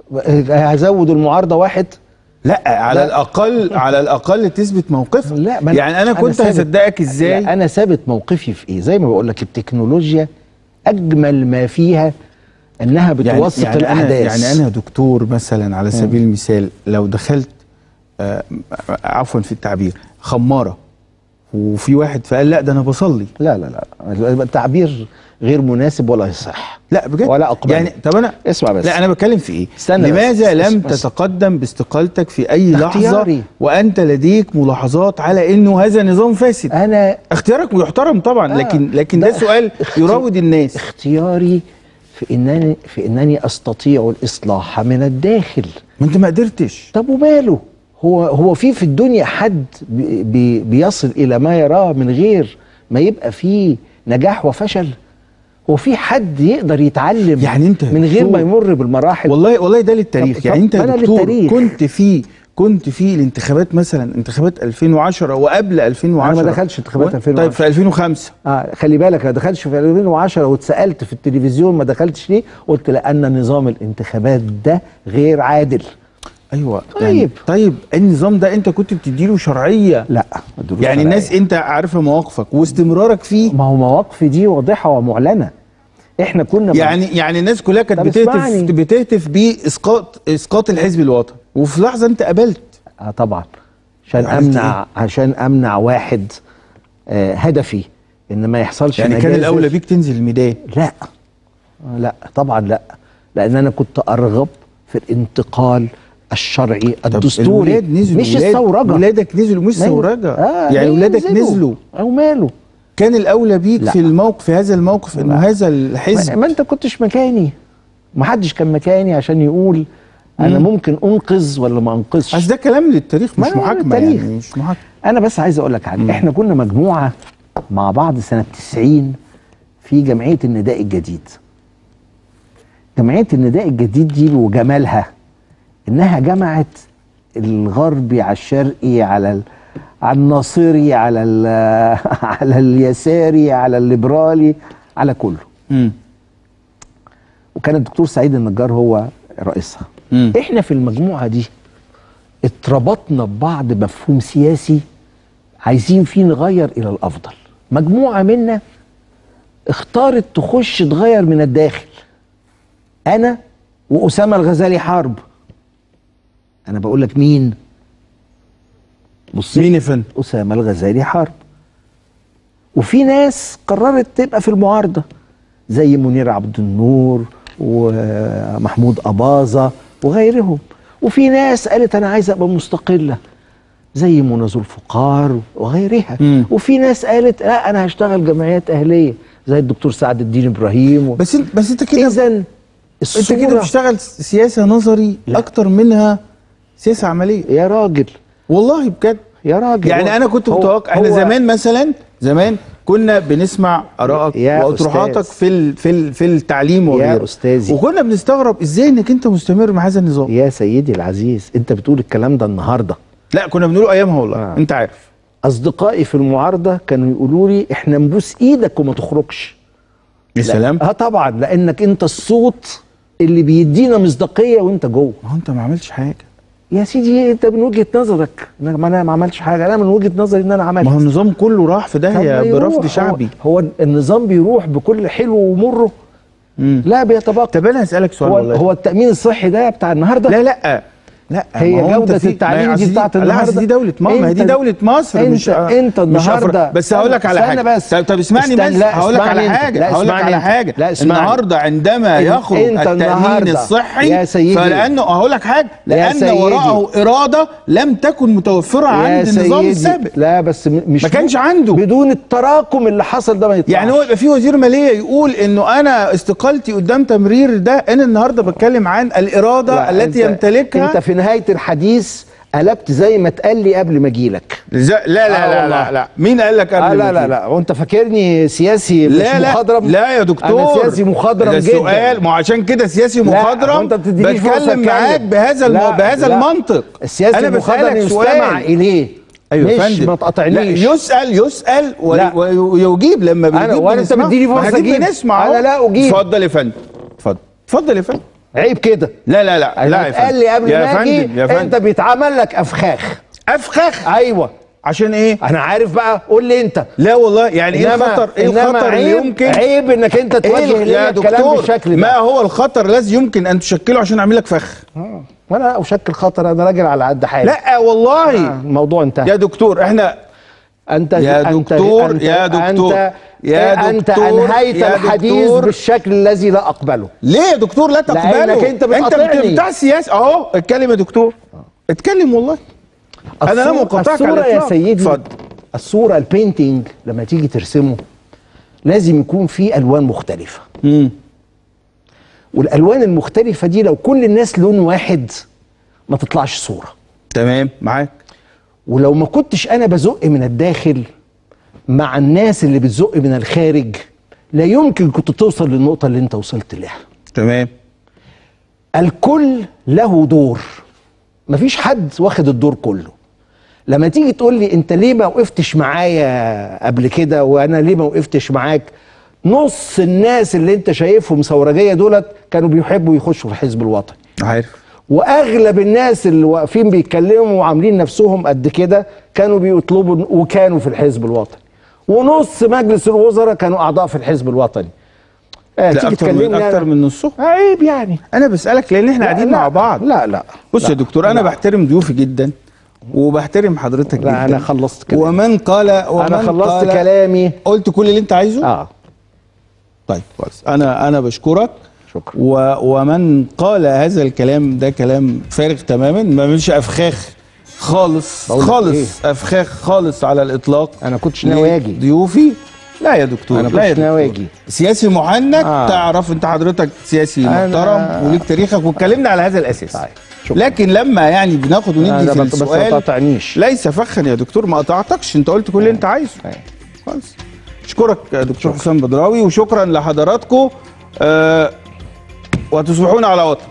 هزود المعارضه واحد لا على لا. الاقل على الاقل تثبت موقفك لا ما يعني انا كنت ثابت. هصدقك ازاي لا انا ثابت موقفي في ايه زي ما بقول لك التكنولوجيا اجمل ما فيها انها بتوسط يعني الاحداث أنا يعني انا دكتور مثلا على سبيل المثال لو دخلت آه عفوا في التعبير خماره وفي واحد فقال لا ده انا بصلي لا لا لا التعبير غير مناسب ولا يصح لا بجد ولا أقبله. يعني طب انا اسمع بس لا انا بتكلم في ايه استنى بس. لماذا لم بس- بس. تتقدم باستقالتك في اي لحظه اختياري. وانت لديك ملاحظات على انه هذا نظام فاسد انا اختيارك يحترم طبعا آه، لكن لكن ده ده سؤال اختي- يراود الناس اختياري في انني في انني استطيع الاصلاح من الداخل ما انت ما قدرتش طب وماله هو هو في في الدنيا حد بي بي بيصل الى ما يراه من غير ما يبقى فيه نجاح وفشل هو في حد يقدر يتعلم يعني أنت من غير دكتور- ما يمر بالمراحل والله والله ده للتاريخ طب- يعني طب انت أنا دكتور للتاريخ. كنت في كنت في الانتخابات مثلا انتخابات 2010 وقبل 2010 أنا ما دخلتش انتخابات و- 2010. طيب في 2005 آه خلي بالك ما دخلتش في 2010 واتسالت في التلفزيون ما دخلتش ليه قلت لان نظام الانتخابات ده غير عادل ايوه طيب. يعني طيب النظام ده انت كنت بتديله شرعيه لا ما ادولوش يعني شرعية. الناس انت عارفه مواقفك واستمرارك فيه ما هو مواقفي دي واضحه ومعلنه احنا كنا يعني يعني الناس كلها كانت طب بتهتف اسمعني. بتهتف باسقاط اسقاط الحزب الوطني وفي لحظه انت قبلت اه طبعا عشان عرفت امنع عشان امنع واحد آه هدفي ان ما يحصلش يعني كان مجازر. الاولى بيك تنزل الميدان لا آه، لا طبعا لا لان انا كنت ارغب في الانتقال الشرعي طب الدستوري الولاد نزلوا مش ولاد- الثورجه ولادك نزلوا مش ما- ثورجه آه يعني ليه ولادك نزلوا او ماله كان الاولى بيك لا. في الموقف في هذا الموقف انه هذا ما, الحزب ما انت كنتش مكاني ما حدش كان مكاني عشان يقول انا مم. ممكن انقذ ولا ما انقذش اصل ده كلام للتاريخ مش ما هو محاكمه التاريخ. يعني مش محاكمه انا بس عايز اقول لك حاجه احنا كنا مجموعه مع بعض سنه 90 في جمعيه النداء الجديد جمعيه النداء الجديد دي وجمالها انها جمعت الغربي على الشرقي على ال... على الناصري على ال... على اليساري على الليبرالي على كله امم وكان الدكتور سعيد النجار هو رئيسها مم. احنا في المجموعه دي اتربطنا ببعض مفهوم سياسي عايزين فيه نغير الى الافضل مجموعه منا اختارت تخش تغير من الداخل انا واسامه الغزالي حرب انا بقول لك مين بص مين يا فندم؟ اسامه الغزالي حرب وفي ناس قررت تبقى في المعارضه زي منير عبد النور ومحمود اباظه وغيرهم وفي ناس قالت انا عايزه ابقى مستقله زي منى ذو الفقار وغيرها مم. وفي ناس قالت لا انا هشتغل جمعيات اهليه زي الدكتور سعد الدين ابراهيم و... بس انت بس انت كده اذا انت كده الصوره بتشتغل سياسه نظري لا. اكتر منها سياسه عمليه يا راجل والله بجد يا راجل يعني هو- انا كنت هو- متوقع احنا هو- زمان مثلا زمان كنا بنسمع ارائك يا واطروحاتك أستاذ. في ال- في ال- في التعليم وغيره أستاذي. وكنا بنستغرب ازاي انك انت مستمر مع هذا النظام يا سيدي العزيز انت بتقول الكلام ده النهارده لا كنا بنقوله ايامها والله آه. انت عارف اصدقائي في المعارضه كانوا يقولوا لي احنا نبوس ايدك وما تخرجش يا سلام اه طبعا لانك انت الصوت اللي بيدينا مصداقيه وانت جوه ما هو انت ما عملتش حاجه يا سيدي انت من وجهه نظرك انا ما انا ما عملتش حاجه انا من وجهه نظري ان انا عملت ما هو النظام كله راح في طب ما داهيه يروح. برفض هو- شعبي هو النظام بيروح بكل حلو ومره مم. لا بيتبقى طب انا هسالك سؤال هو, والله هو التامين الصحي ده بتاع النهارده لا لا لا هي ما هو انت جودة في- التعليم ما دي أصل بتاعت لا أصل النهاردة. دي دولة مصر ما هي دي أنت- دولة مصر أنت- مش أنت مش أفرق. النهاردة- بس هقول لك على استنى حاجة بس. طب, طب اسمعني استنى، بس لا، هقول لك على اسمعني أنت. حاجة لا، هقول لك اسمعني على أنت. حاجة لا، اسمعني. النهارده عندما أنت- يخرج أنت التأمين النهاردة. الصحي يا سيدي. فلأنه هقول لك حاجة يا لأن سيدي. وراءه إرادة لم تكن متوفرة عند النظام سيدي. السابق لا بس م- مش ما كانش عنده. بدون التراكم اللي حصل ده ما يطلعش يعني هو يبقى في وزير مالية يقول انه انا استقالتي قدام تمرير ده انا النهارده بتكلم عن الإرادة لا، التي أنت- يمتلكها انت في نهايه الحديث قلبت زي ما اتقال لي قبل ما اجي لك لا لا آه لا لا, والله. لا, لا. مين قال لك قبل آه ما لا لا تيجي؟ لا وانت فاكرني سياسي مش لا لا مخضرم لا يا دكتور انا سياسي مخضرم ده جدا السؤال ما عشان كده سياسي لا، مخضرم وأنت بتدينيش فرصة بتكلم أتكلم. معاك بهذا الم... لا، بهذا لا. المنطق السياسي انا المخضرم بسالك يستمع سؤال اليه ايوه يا مش فندم ما لا تقاطعنيش يسال يسال و... لا. و... ويجيب لما أنا- بنجيب وأنا أنت بنسمع. بتديني ما فرصة هديك أجيب. بنسمع أنا أهو. لا أجيب. اتفضل يا فندم اتفضل اتفضل يا فندم عيب كده لا لا لا لا يا قال لي فندم قبل يا ما اجي فندم يا انت فندم بيتعمل لك افخاخ افخخ ايوه عشان ايه انا عارف بقى قول لي انت لا والله يعني ايه إنما- الخطر ايه إنما الخطر اللي عيب- يمكن عيب انك انت توجه ايه لي يا الكلام دكتور بالشكل ده ما هو الخطر الذي يمكن ان تشكله عشان اعمل لك فخ وانا اشكل خطر انا راجل على قد حالي لا والله آه، الموضوع انتهى يا دكتور احنا انت يا أنت- دكتور، أنت يا دكتور، انت يا انت دكتور، انهيت يا الحديث دكتور. بالشكل الذي لا اقبله ليه يا دكتور لا تقبله لأنك أنت بتقاطعني. بتاع السياسه اهو اتكلم يا دكتور اتكلم والله انا لا الصورة- مقاطعك على الصورة يا الإطلاق. سيدي اتفضل الصورة البينتينج لما تيجي ترسمه لازم يكون فيه الوان مختلفة مم. والالوان المختلفة دي لو كل الناس لون واحد ما تطلعش صورة تمام معاك ولو ما كنتش انا بزق من الداخل مع الناس اللي بتزق من الخارج لا يمكن كنت توصل للنقطة اللي انت وصلت لها تمام الكل له دور مفيش حد واخد الدور كله لما تيجي تقول لي انت ليه ما وقفتش معايا قبل كده وانا ليه ما وقفتش معاك نص الناس اللي انت شايفهم ثورجيه دولت كانوا بيحبوا يخشوا في الحزب الوطني عارف واغلب الناس اللي واقفين بيتكلموا وعاملين نفسهم قد كده كانوا بيطلبوا وكانوا في الحزب الوطني ونص مجلس الوزراء كانوا اعضاء في الحزب الوطني آه لا تيجي اكتر من تكلمني اكتر أنا. من نصه عيب يعني انا بسالك لان احنا قاعدين لا، مع بعض لا لا بص يا لا. دكتور انا لا. بحترم ضيوفي جدا وبحترم حضرتك جدا لا انا خلصت كلامي ومن قال ومن انا خلصت قال كلامي قلت كل اللي انت عايزه اه طيب كويس انا انا بشكرك شكرا و ومن قال هذا الكلام ده كلام فارغ تماما ما بيعملش افخاخ خالص بقول لك خالص افخاخ خالص على الاطلاق انا كنتش ناوي اجي ضيوفي لا يا دكتور أنا لا يا كنتش ناوي دكتور. أجي. سياسي محنك آه. تعرف انت حضرتك سياسي أنا- محترم وليك تاريخك واتكلمنا على هذا الاساس طيب، شكرا. لكن لما يعني بناخد وندي أنا في بس- بس ما السؤال تقاطعنيش. ليس فخا يا دكتور ما قطعتكش انت قلت كل اللي انت عايزه أيوة. خالص اشكرك يا دكتور حسام بدراوي وشكرا لحضراتكم آه وتصبحون على وطن